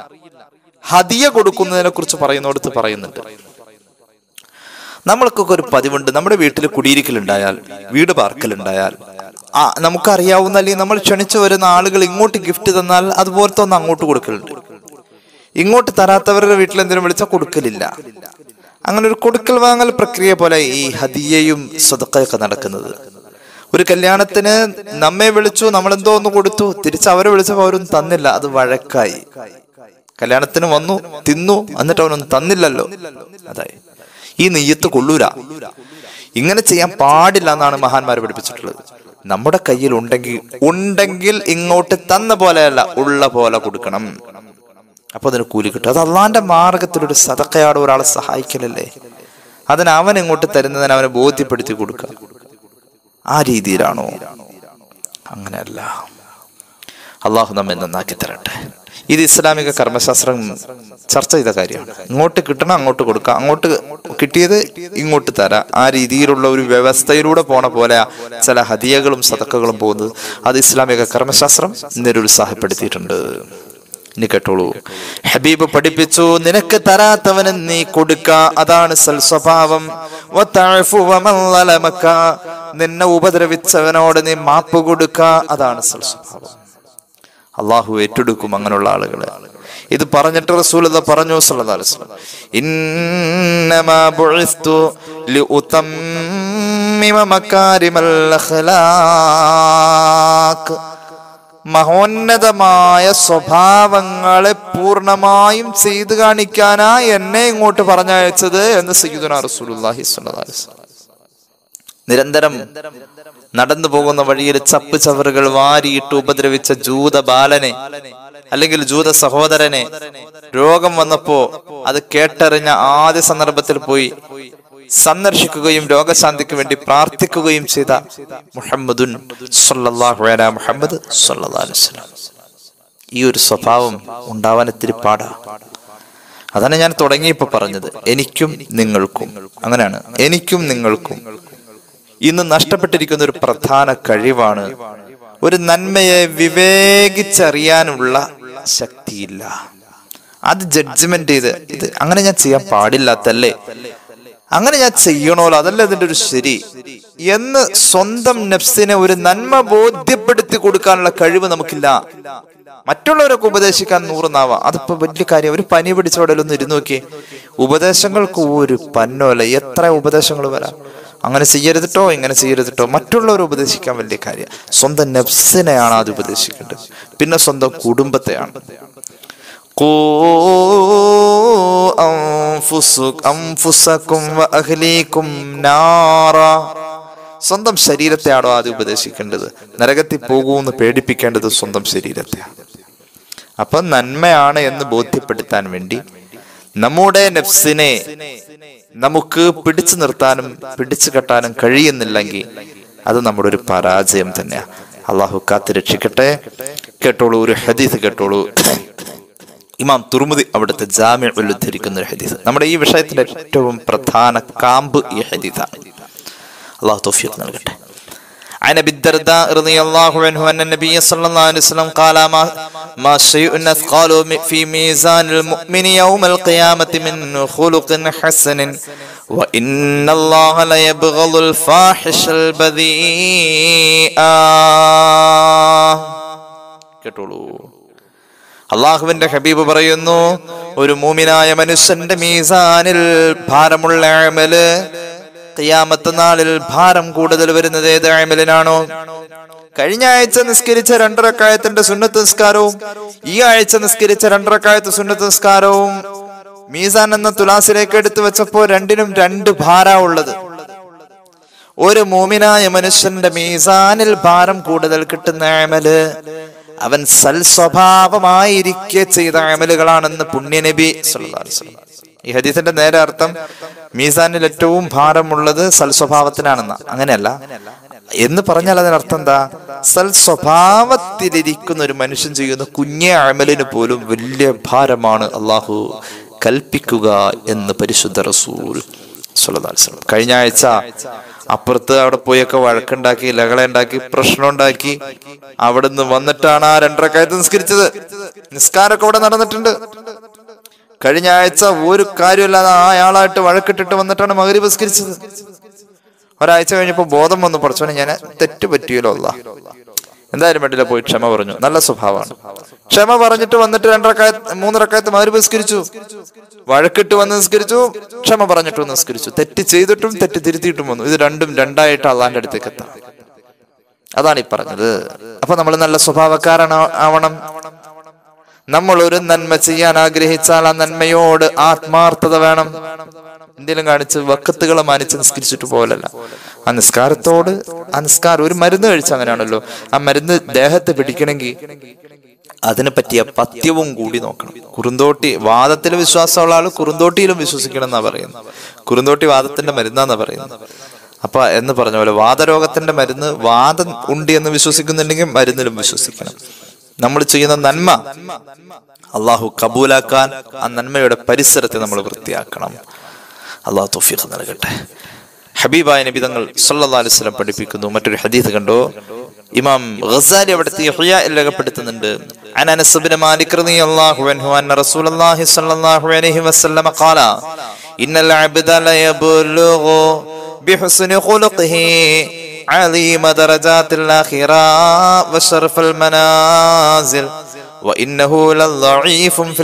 ഹദിയ കൊടുക്കുന്നതിനെ കുറിച്ച് പറയുന്നിടത്ത് പറയുന്നുണ്ട് നമ്മൾക്കൊക്കെ ഒരു പതിവുണ്ട് നമ്മുടെ വീട്ടിൽ കുടിയിരിക്കലുണ്ടായാൽ വീട് പാർക്കലുണ്ടായാൽ ആ നമുക്കറിയാവുന്ന അല്ലെങ്കിൽ നമ്മൾ ക്ഷണിച്ചു വരുന്ന ആളുകൾ ഇങ്ങോട്ട് ഗിഫ്റ്റ് തന്നാൽ അതുപോലത്തെ ഒന്ന് അങ്ങോട്ട് കൊടുക്കലുണ്ട് ഇങ്ങോട്ട് തരാത്തവരുടെ വീട്ടിൽ എന്തെങ്കിലും വിളിച്ചാൽ കൊടുക്കലില്ല അങ്ങനെ ഒരു കൊടുക്കൽ വാങ്ങൽ പ്രക്രിയ പോലെ ഈ ഹദിയയും സ്വതക്കയൊക്കെ നടക്കുന്നത് ഒരു കല്യാണത്തിന് നമ്മെ വിളിച്ചു നമ്മളെന്തോ ഒന്ന് കൊടുത്തു തിരിച്ച് അവരെ വിളിച്ചപ്പോൾ അവരൊന്നും തന്നില്ല അത് വഴക്കായി കല്യാണത്തിന് വന്നു തിന്നു എന്നിട്ട് അവനൊന്നും തന്നില്ലല്ലോ അതായി ഈ നെയ്യത്ത് കൊള്ളൂല ഇങ്ങനെ ചെയ്യാൻ പാടില്ല എന്നാണ് മഹാന്മാർ പഠിപ്പിച്ചിട്ടുള്ളത് നമ്മുടെ കയ്യിൽ ഉണ്ടെങ്കിൽ ഉണ്ടെങ്കിൽ ഇങ്ങോട്ട് തന്ന പോലെയല്ല ഉള്ള പോലെ കൊടുക്കണം അപ്പൊ അതിന് കൂലി കിട്ടും അത് അള്ളാന്റെ മാർഗത്തിലൊരു സതക്കയോടെ ഒരാളെ സഹായിക്കലല്ലേ അതിന് അവൻ ഇങ്ങോട്ട് തരുന്നതിന് അവനെ ബോധ്യപ്പെടുത്തി കൊടുക്കുക ആ രീതിയിലാണോ അങ്ങനെയല്ല അള്ളാഹു നമ്മെ നന്നാക്കി തരട്ടെ ഇത് ഇസ്ലാമിക കർമ്മശാസ്ത്രം ചർച്ച ചെയ്ത കാര്യമാണ് ഇങ്ങോട്ട് കിട്ടണം അങ്ങോട്ട് കൊടുക്കാം അങ്ങോട്ട് കിട്ടിയത് ഇങ്ങോട്ട് തരാം ആ രീതിയിലുള്ള ഒരു വ്യവസ്ഥയിലൂടെ പോണ പോലെ ചില ഹദിയകളും സതക്കകളും പോകുന്നത് അത് ഇസ്ലാമിക കർമ്മശാസ്ത്രം നിരുത്സാഹപ്പെടുത്തിയിട്ടുണ്ട് ഇനി കേട്ടോളൂ ഹബീബ് പഠിപ്പിച്ചു നിനക്ക് തരാത്തവന് നീ കൊടുക്ക അതാണ് സൽ സ്വഭാവം വതഅഫു വമൻ ളലമക. നിന്നെ ഉപദ്രവിച്ചവനോട് നീ മാപ്പ് കൊടുക്ക അതാണ് സൽ സ്വഭാവം അള്ളാഹു ഏറ്റെടുക്കും അങ്ങനെയുള്ള ആളുകളെ ഇത് പറഞ്ഞിട്ട് റസൂൽ പറഞ്ഞു സല്ലല്ലാഹു അലൈഹി വസല്ലം ഇന്നമാ ബുഇസ്തു ലിഉതമ്മിമ മകാരിമൽ അഖ്ലാഖ് മഹോന്നതമായ സ്വഭാവങ്ങളെ പൂർണ്ണമായും ചെയ്തു കാണിക്കാനാ എന്നെ ഇങ്ങോട്ട് പറഞ്ഞയച്ചത് എന്ന് സയ്യിദുന റസൂലുള്ളാഹി സ്വല്ലല്ലാഹു അലൈഹി വസല്ലം നിരന്തരം നടന്നു പോകുന്ന വഴിയിൽ ചപ്പ് ചവറുകൾ വാരിയിട്ട് ഉപദ്രവിച്ച ജൂത ബാലനെ അല്ലെങ്കിൽ ജൂത സഹോദരനെ രോഗം വന്നപ്പോ അത് കേട്ടറിഞ്ഞ ആദ്യ സന്ദർഭത്തിൽ പോയി സന്ദർശിക്കുകയും രോഗശാന്തിക്ക് വേണ്ടി പ്രാർത്ഥിക്കുകയും ചെയ്ത മുഹമ്മദുൻ സല്ലല്ലാഹു അലാ മുഹമ്മദ് സല്ലല്ലാഹു അലൈഹി വസല്ലം ഈ ഒരു സ്വഭാവം ഉണ്ടാവാൻ ഇത്തിരി പാടാ അതാണ് ഞാൻ തുടങ്ങിയപ്പോ പറഞ്ഞത് എനിക്കും നിങ്ങൾക്കും അങ്ങനെയാണ് എനിക്കും നിങ്ങൾക്കും ഇന്ന് നഷ്ടപ്പെട്ടിരിക്കുന്ന ഒരു പ്രധാന കഴിവാണ് ഒരു നന്മയെ വിവേകിച്ചറിയാനുള്ള ശക്തിയില്ല അത് ജഡ്ജ്മെന്റ് ചെയ്ത് ഇത് അങ്ങനെ ഞാൻ ചെയ്യാൻ പാടില്ലാത്തല്ലേ അങ്ങനെ ഞാൻ ചെയ്യണോലോ അതല്ല ഇതിന്റെ ഒരു ശരി എന്ന് സ്വന്തം നഫ്സിനെ ഒരു നന്മ ബോധ്യപ്പെടുത്തി കൊടുക്കാനുള്ള കഴിവ് നമുക്കില്ല മറ്റുള്ളവരൊക്കെ ഉപദേശിക്കാൻ നൂറുനാവാ അതിപ്പോ വലിയ കാര്യം ഒരു പനി പിടിച്ചവിടെ ഒന്ന് ഇരുന്ന് നോക്കി ഉപദേശങ്ങൾക്ക് ഒരു പന്നോല എത്ര ഉപദേശങ്ങൾ വരാം അങ്ങനെ ചെയ്യരുതിട്ടോ ഇങ്ങനെ ചെയ്യരുതിട്ടോ മറ്റുള്ളവരെ ഉപദേശിക്കാൻ വലിയ കാര്യം സ്വന്തം നഫ്സിനെയാണ് അത് ഉപദേശിക്കേണ്ടത് പിന്നെ സ്വന്തം കുടുംബത്തെയാണ് قوا أنفسك أنفسكم وأهليكم نارا സ്വന്തം ശരീരത്തെയാണോ ആദ്യം ഉപദേശിക്കേണ്ടത് നരകത്തിൽ പോകുമെന്ന് പേടിപ്പിക്കേണ്ടത് സ്വന്തം ശരീരത്തെയാണ് അപ്പൊ നന്മയാണ് എന്ന് ബോധ്യപ്പെടുത്താൻ വേണ്ടി നമ്മുടെ നഫ്സിനെ നമുക്ക് പിടിച്ചു നിർത്താനും പിടിച്ചു കെട്ടാനും കഴിയുന്നില്ലെങ്കിൽ അത് നമ്മുടെ ഒരു പരാജയം തന്നെയാണ് അള്ളാഹു കാത്ത് രക്ഷിക്കട്ടെ കേട്ടോളൂ ഒരു ഹദീസ് കേട്ടോളൂ ഇമാം തുർമുദി അവിടുത്തെ ജാമ്യ ഉദ്ധരിക്കുന്ന ഒരു ഹദീസ് നമ്മുടെ ഈ വിഷയത്തിന്റെ ഏറ്റവും പ്രധാന കാമ്പ് ഈ ഹദീസാണ് അള്ളാഹു തൗഫീഖ് നൽകട്ടെ عن ابي الدرداء رضي الله عنه ان النبي صلى الله عليه وسلم قال ما ما شيء اثقال في ميزان المؤمن يوم القيامه من خلق حسن وان الله ليبغض الفاحش البذيء കേട്ടോളൂ അള്ളാഹുവിന്റെ ഹബീബ് പറയുന്നു ഒരു മൂമിനായ മനുഷ്യന്റെ മീസാനിൽ ഭാരമുള്ള അമല് ഖിയാമത്ത് നാളിൽ ഭാരം കൂടുതൽ വരുന്നത് ഏത് അമലിനാണോ കഴിഞ്ഞ ആഴ്ച നിസ്കരിച്ച രണ്ടരക്കായത്തിന്റെ സുന്നത്ത് നിസ്കാരവും ഈ ആഴ്ച നിസ്കരിച്ച രണ്ടരക്കായത്ത് സുന്നത്ത് നിസ്കാരവും മീസാൻ എന്ന തുലാസിലേക്ക് എടുത്തു വെച്ചപ്പോ രണ്ടിനും രണ്ട് ഭാരാ ഉള്ളത് ഒരു മൂമിനായ മനുഷ്യന്റെ മീസാനിൽ ഭാരം കൂടുതൽ കിട്ടുന്ന അമല് അവൻ സൽ സ്വഭാവമായിരിക്കെ ചെയ്ത അമലുകളാണെന്ന് പുണ്യനബി സല്ലല്ലാഹു അലൈഹി വസല്ലം. ഈ ഹദീസിന്റെ നേരെ അർത്ഥം മീസാനിൽ ഏറ്റവും ഭാരമുള്ളത് സൽ സ്വഭാവത്തിനാണെന്ന അങ്ങനെയല്ല എന്ന് പറഞ്ഞാൽ അതിനർത്ഥം എന്താ സൽ സ്വഭാവത്തിലിരിക്കുന്ന ഒരു മനുഷ്യൻ ചെയ്യുന്ന കുഞ്ഞ അമലിന് പോലും വലിയ ഭാരമാണ് അള്ളാഹു കൽപ്പിക്കുക എന്ന് പരിശുദ്ധ റസൂൽ സല്ലല്ലാഹു അലൈഹി വസല്ലം. കഴിഞ്ഞ ആഴ്ച അപ്പുറത്ത് അവിടെ പോയൊക്കെ വഴക്കുണ്ടാക്കി ലഹളയുണ്ടാക്കി പ്രശ്നം ഉണ്ടാക്കി അവിടുന്ന് വന്നിട്ടാണ് ആ രണ്ടരക്കായത്ത് നിസ്കരിച്ചത് നിസ്കാരമൊക്കെ അവിടെ നടന്നിട്ടുണ്ട് കഴിഞ്ഞ ആഴ്ച ഒരു കാര്യമില്ലാതെ ആ ആളായിട്ട് വഴക്കിട്ടിട്ട് വന്നിട്ടാണ് മകരി നിസ്കരിച്ചത് ഒരാഴ്ച കഴിഞ്ഞപ്പോ ബോധം വന്നു പഠിച്ചോനെ ഞാൻ തെറ്റ് പറ്റിയല്ലോ അല്ല എന്തായാലും വേണ്ടില്ല പോയി ക്ഷമ പറഞ്ഞു നല്ല സ്വഭാവമാണ് ക്ഷമ പറഞ്ഞിട്ട് വന്നിട്ട് രണ്ടരക്കായത്ത് മൂന്നരക്കായത്ത് മകരി നിസ്കരിച്ചു വഴക്കിട്ട് വന്ന് നിസ്കരിച്ചു ക്ഷമ പറഞ്ഞിട്ട് വന്ന് നിസ്കരിച്ചു തെറ്റ് ചെയ്തിട്ടും തെറ്റ് തിരുത്തിയിട്ടും വന്നു ഇത് രണ്ടും രണ്ടായിട്ട് അള്ളാന്റെ അടുത്തേക്ക് എത്താം അതാണ് ഈ പറഞ്ഞത് അപ്പൊ നമ്മൾ നല്ല സ്വഭാവക്കാരൻ ആവണം നമ്മൾ ഒരു നന്മ ചെയ്യാൻ ആഗ്രഹിച്ചാൽ ആ നന്മയോട് ആത്മാർത്ഥത വേണം എന്തെങ്കിലും കാണിച്ച് വക്കത്തുകളെ മാനിച്ച് നിസ്കരിച്ചിട്ട് പോലല്ല ആ നിസ്കാരത്തോട് ആ നിസ്കാരം ഒരു മരുന്ന് കഴിച്ച അങ്ങനെയാണല്ലോ ആ മരുന്ന് ദേഹത്ത് പിടിക്കണമെങ്കിൽ അതിനെ പറ്റിയ പഥ്യവും കൂടി നോക്കണം കുറുന്തോട്ടി വാദത്തിൽ വിശ്വാസമുള്ള ആള് കുറുന്തോട്ടിയിലും വിശ്വസിക്കണം എന്നാ പറയുന്നത് കുറുന്തോട്ടി വാദത്തിന്റെ മരുന്നാന്നാ പറയുന്നത് അപ്പൊ എന്ന് പറഞ്ഞ പോലെ വാദരോഗത്തിന്റെ മരുന്ന് വാദം ഉണ്ട് എന്ന് വിശ്വസിക്കുന്നുണ്ടെങ്കിൽ മരുന്നിലും വിശ്വസിക്കണം നമ്മൾ ചെയ്യുന്ന നന്മ അള്ളാഹു കബൂലാക്കാൻ ആ നന്മയുടെ പരിസരത്തെ നമ്മൾ വൃത്തിയാക്കണം അള്ളാഹു തൗഫീഖ് നൽകട്ടെ ഹബീബായ നബി തങ്ങൾ സല്ലല്ലാഹു അലൈഹി വസല്ലം പഠിപ്പിക്കുന്നു മറ്റൊരു ഹദീസ് കണ്ടോ ഇമാം ഗസാലി അവിടുത്തെ ഇഹ്യാഇൽ രേഖപ്പെടുത്തുന്നുണ്ട് عن انس بن مالك رضي الله عنه ان رسول الله صلى الله عليه وسلم قال ان العبد لا يبلغ بحسن خلقه عظيم درجات الاخره وشرف المنازل وانه لضعيف في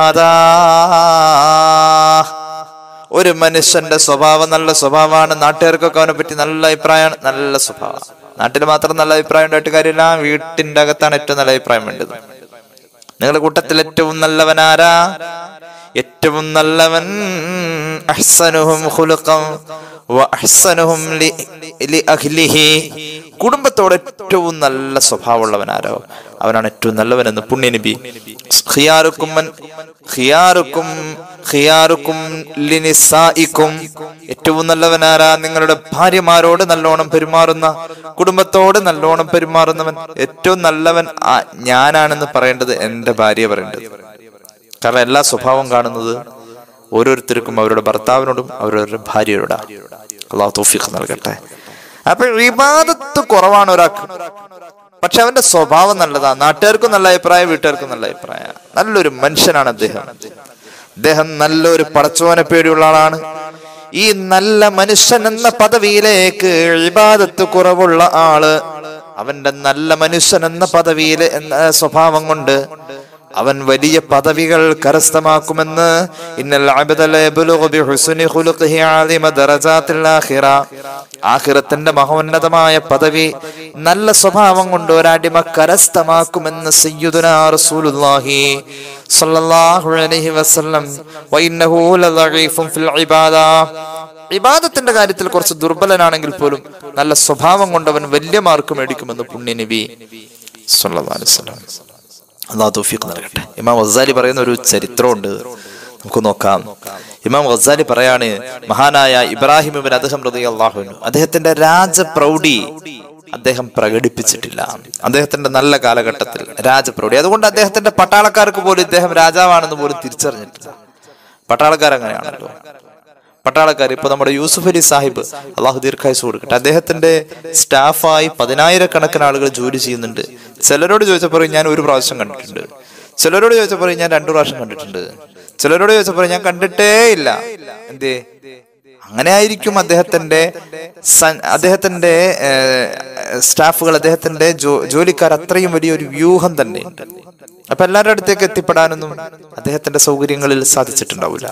العباده ഒരു മനുഷ്യന്റെ സ്വഭാവം നല്ല സ്വഭാവമാണ് നാട്ടുകാർക്കൊക്കെ അവനെ പറ്റി നല്ല അഭിപ്രായമാണ് നല്ല സ്വഭാവം നാട്ടിൽ മാത്രം നല്ല അഭിപ്രായം ഉണ്ടായിട്ട് കാര്യമില്ല വീട്ടിന്റെ അകത്താണ് ഏറ്റവും നല്ല അഭിപ്രായം വേണ്ടത് നിങ്ങളുടെ കൂട്ടത്തിൽ ഏറ്റവും നല്ലവൻ ആരാ ഏറ്റവും നല്ലവൻ അഹ്സനുഹും ഖുലുഖം വ അഹ്സനുഹും ലി ലി അഹ്ലിഹി കുടുംബത്തോട് ഏറ്റവും നല്ല സ്വഭാവമുള്ളവൻ ആരോ അവനാണ് ഏറ്റവും നല്ലവനെന്ന് പുണ്യനബി ഖിയാറുക്കും മൻ ഖിയാറുക്കും ഖിയാറുക്കും ലിനിസായിക്കും ഏറ്റവും നല്ലവനാരാ നിങ്ങളുടെ ഭാര്യമാരോട് നല്ലോണം പെരുമാറുന്ന കുടുംബത്തോട് നല്ലോണം പെരുമാറുന്നവൻ ഏറ്റവും നല്ലവൻ ആ ഞാനാണെന്ന് പറയേണ്ടത് എന്റെ ഭാര്യ പറയേണ്ടത് കാരണം എല്ലാ സ്വഭാവം കാണുന്നത് ഓരോരുത്തർക്കും അവരുടെ ഭർത്താവിനോടും അവരവരുടെ ഭാര്യയോടാ അള്ളാഹു തോഫിക്ക് നൽകട്ടെ അപ്പൊ വിവാദത്ത് കുറവാണ് ഒരാൾക്ക് പക്ഷെ അവന്റെ സ്വഭാവം നല്ലതാ നാട്ടുകാർക്കും നല്ല അഭിപ്രായം വീട്ടുകാർക്കും നല്ല അഭിപ്രായം നല്ലൊരു മനുഷ്യനാണ് അദ്ദേഹം അദ്ദേഹം നല്ലൊരു പടച്ചോനെ പേടിയുള്ള ആളാണ് ഈ നല്ല മനുഷ്യൻ എന്ന പദവിയിലേക്ക് ഇബാദത്ത് കുറവുള്ള ആള് അവന്റെ നല്ല മനുഷ്യൻ എന്ന പദവിയിൽ എന്ന സ്വഭാവം കൊണ്ട് അവൻ വലിയ പദവികൾ കരസ്ഥമാക്കുമെന്ന് ഇന്നൽ അബ്ദ ല യബ്ലുഗു ബിഹുസ്നി ഖുലുഖിഹി ആലിമ ദറജാത്തിൽ ആഖിറ ആഖിറത്തിന്റെ മഹോന്നതമായ പദവി നല്ല സ്വഭാവം കൊണ്ട് ഒരടിമ കരസ്ഥമാക്കുമെന്ന് സയ്യിദുനാ റസൂലുള്ളാഹി സ്വല്ലല്ലാഹു അലൈഹി വസല്ലം വഇന്നഹു ലദഈഫുൻ ഫിൽ ഇബാദ ഇബാദത്തിന്റെ കാര്യത്തിൽ കുറച്ച് ദുർബലനാണെങ്കിൽ പോലും നല്ല സ്വഭാവം കൊണ്ട് അവൻ വലിയ മാർക്ക് മേടിക്കുമെന്ന് പുണ്യനബി സല്ലല്ലാഹു അലൈഹി വസല്ലം അള്ളാഹു തൗഫീഖ് നൽകട്ടെ ഇമാം ഗസാലി പറയുന്ന ഒരു ചരിത്രമുണ്ട് നമുക്ക് നോക്കാം ഇമാം ഗസാലി പറയാണ് മഹാനായ ഇബ്രാഹിം ഇബിൻ അദ്ദേഹം റളിയല്ലാഹു അൻഹു അദ്ദേഹത്തിന്റെ രാജപ്രൗഢി അദ്ദേഹം പ്രകടിപ്പിച്ചിട്ടില്ല അദ്ദേഹത്തിന്റെ നല്ല കാലഘട്ടത്തിൽ രാജപ്രൗഢി അതുകൊണ്ട് അദ്ദേഹത്തിന്റെ പട്ടാളക്കാർക്ക് പോലും ഇദ്ദേഹം രാജാവാണെന്ന് പോലും തിരിച്ചറിഞ്ഞിട്ടില്ല പട്ടാളക്കാർ അങ്ങനെയാണല്ലോ പട്ടാളക്കാർ ഇപ്പൊ നമ്മുടെ യൂസുഫ് അലി സാഹിബ് അള്ളാഹു ദീർഘായുസ് കൊടുക്കട്ടെ അദ്ദേഹത്തിന്റെ സ്റ്റാഫായി പതിനായിരക്കണക്കിന് ആളുകൾ ജോലി ചെയ്യുന്നുണ്ട് ചിലരോട് ചോദിച്ചപ്പോൾ ഞാൻ ഒരു പ്രാവശ്യം കണ്ടിട്ടുണ്ട് ചിലരോട് ചോദിച്ചപ്പോൾ ഞാൻ രണ്ടു പ്രാവശ്യം കണ്ടിട്ടുണ്ട് ചിലരോട് ചോദിച്ചപ്പോൾ ഞാൻ കണ്ടിട്ടേ ഇല്ല എന്തേ അങ്ങനെ ആയിരിക്കും അദ്ദേഹത്തിന്റെ സൻ- അദ്ദേഹത്തിന്റെ ഏഹ്, സ്റ്റാഫുകൾ അദ്ദേഹത്തിന്റെ ജോ- ജോലിക്കാർ അത്രയും വലിയൊരു വ്യൂഹം തന്നെയുണ്ട് അപ്പൊ എല്ലാവരുടെ അടുത്തേക്ക് എത്തിപ്പെടാനൊന്നും അദ്ദേഹത്തിന്റെ സൗകര്യങ്ങളിൽ സാധിച്ചിട്ടുണ്ടാവില്ല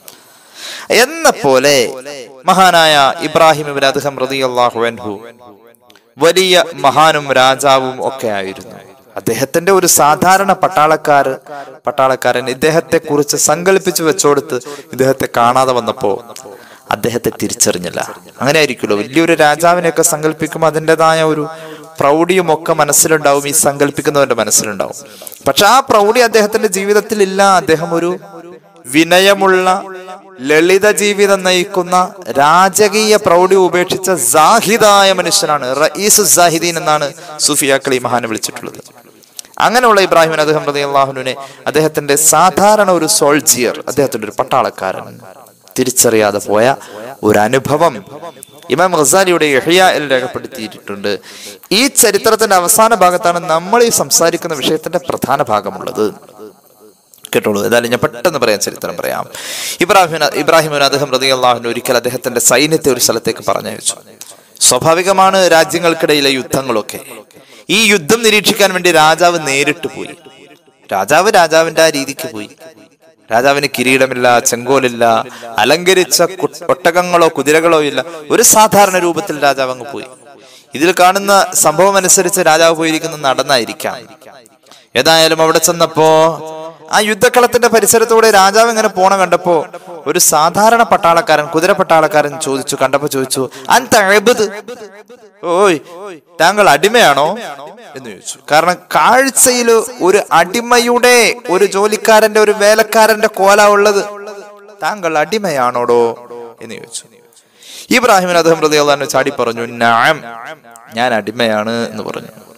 എന്ന പോലെ മഹാനായ ഇബ്രാഹിം ഇബ്ൻ അദ്ഹം റളിയല്ലാഹു അൻഹു വലിയ മഹാനും രാജാവും ഒക്കെ ആയിരുന്നു അദ്ദേഹത്തിന്റെ ഒരു സാധാരണ പട്ടാളക്കാർ പട്ടാളക്കാരൻ ഇദ്ദേഹത്തെ കുറിച്ച് സങ്കല്പിച്ചു വെച്ചോടുത്ത് ഇദ്ദേഹത്തെ കാണാതെ വന്നപ്പോ അദ്ദേഹത്തെ തിരിച്ചറിഞ്ഞില്ല അങ്ങനെ ആയിരിക്കുമല്ലോ വലിയൊരു രാജാവിനെയൊക്കെ സങ്കല്പിക്കുമ്പോൾ അതിൻ്റെതായ ഒരു പ്രൗഢിയും ഒക്കെ മനസ്സിലുണ്ടാവും ഈ സങ്കല്പിക്കുന്നവന്റെ മനസ്സിലുണ്ടാവും പക്ഷെ ആ പ്രൗഢി അദ്ദേഹത്തിന്റെ ജീവിതത്തിൽ ഇല്ല അദ്ദേഹം ഒരു വിനയമുള്ള ലളിത ജീവിതം നയിക്കുന്ന രാജകീയ പ്രൗഢി ഉപേക്ഷിച്ച സാഹിദായ മനുഷ്യനാണ് റഈസ് സാഹിദീൻ എന്നാണ് സുഫിയാക്കൾ ഈ മഹാനെ വിളിച്ചിട്ടുള്ളത് അങ്ങനെയുള്ള ഇബ്രാഹിം അദ്ദേഹം റളിയല്ലാഹുവിനെ അദ്ദേഹത്തിന്റെ സാധാരണ ഒരു സോൾജിയർ അദ്ദേഹത്തിന്റെ ഒരു പട്ടാളക്കാരൻ തിരിച്ചറിയാതെ പോയ ഒരു അനുഭവം ഇമാം ഗസാലിയുടെ ഇഹ്യായിൽ രേഖപ്പെടുത്തിയിട്ടുണ്ട് ഈ ചരിത്രത്തിന്റെ അവസാന ഭാഗത്താണ് നമ്മൾ ഈ സംസാരിക്കുന്ന വിഷയത്തിന്റെ പ്രധാന ഭാഗമുള്ളത് കേട്ടോളൂ ഏതായാലും ഞാൻ പെട്ടെന്ന് പറയാൻ ചരിത്രം പറയാം ഇബ്രാഹിം ഇബ്രാഹിം അദ്ദേഹം റളിയല്ലാഹു ഒരിക്കൽ അദ്ദേഹത്തിന്റെ സൈന്യത്തെ ഒരു സ്ഥലത്തേക്ക് പറഞ്ഞയച്ചു സ്വാഭാവികമാണ് രാജ്യങ്ങൾക്കിടയിലെ യുദ്ധങ്ങളൊക്കെ ഈ യുദ്ധം നിരീക്ഷിക്കാൻ വേണ്ടി രാജാവ് നേരിട്ട് പോയി രാജാവ് രാജാവിന്റെ ആ രീതിക്ക് പോയി രാജാവിന് കിരീടമില്ല ചെങ്കോലില്ല അലങ്കരിച്ച കു- ഒട്ടകങ്ങളോ കുതിരകളോ ഇല്ല ഒരു സാധാരണ രൂപത്തിൽ രാജാവ് അങ്ങ് പോയി ഇതിൽ കാണുന്ന സംഭവം അനുസരിച്ച് രാജാവ് പോയിരിക്കുന്നത് നടന്നായിരിക്കാം ഏതായാലും അവിടെ ചെന്നപ്പോ ആ യുദ്ധക്കളത്തിന്റെ പരിസരത്തൂടെ രാജാവ് ഇങ്ങനെ പോണ കണ്ടപ്പോ ഒരു സാധാരണ പട്ടാളക്കാരൻ കുതിര പട്ടാളക്കാരൻ ചോദിച്ചു കണ്ടപ്പോ ചോദിച്ചു അന്ത അഅ്ബദ്?" ഓയ് താങ്കൾ അടിമയാണോ എന്ന് ചോദിച്ചു കാരണം കാഴ്ചയിൽ ഒരു അടിമയുടെ ഒരു ജോലിക്കാരന്റെ ഒരു വേലക്കാരന്റെ കോല ഉള്ളത് താങ്കൾ അടിമയാണോടോ എന്ന് ചോദിച്ചു ഇബ്രാഹിമിന് അദ്ദേഹം ഹൃദയം ചാടി പറഞ്ഞു നാം ഞാൻ അടിമയാണ് എന്ന് പറഞ്ഞു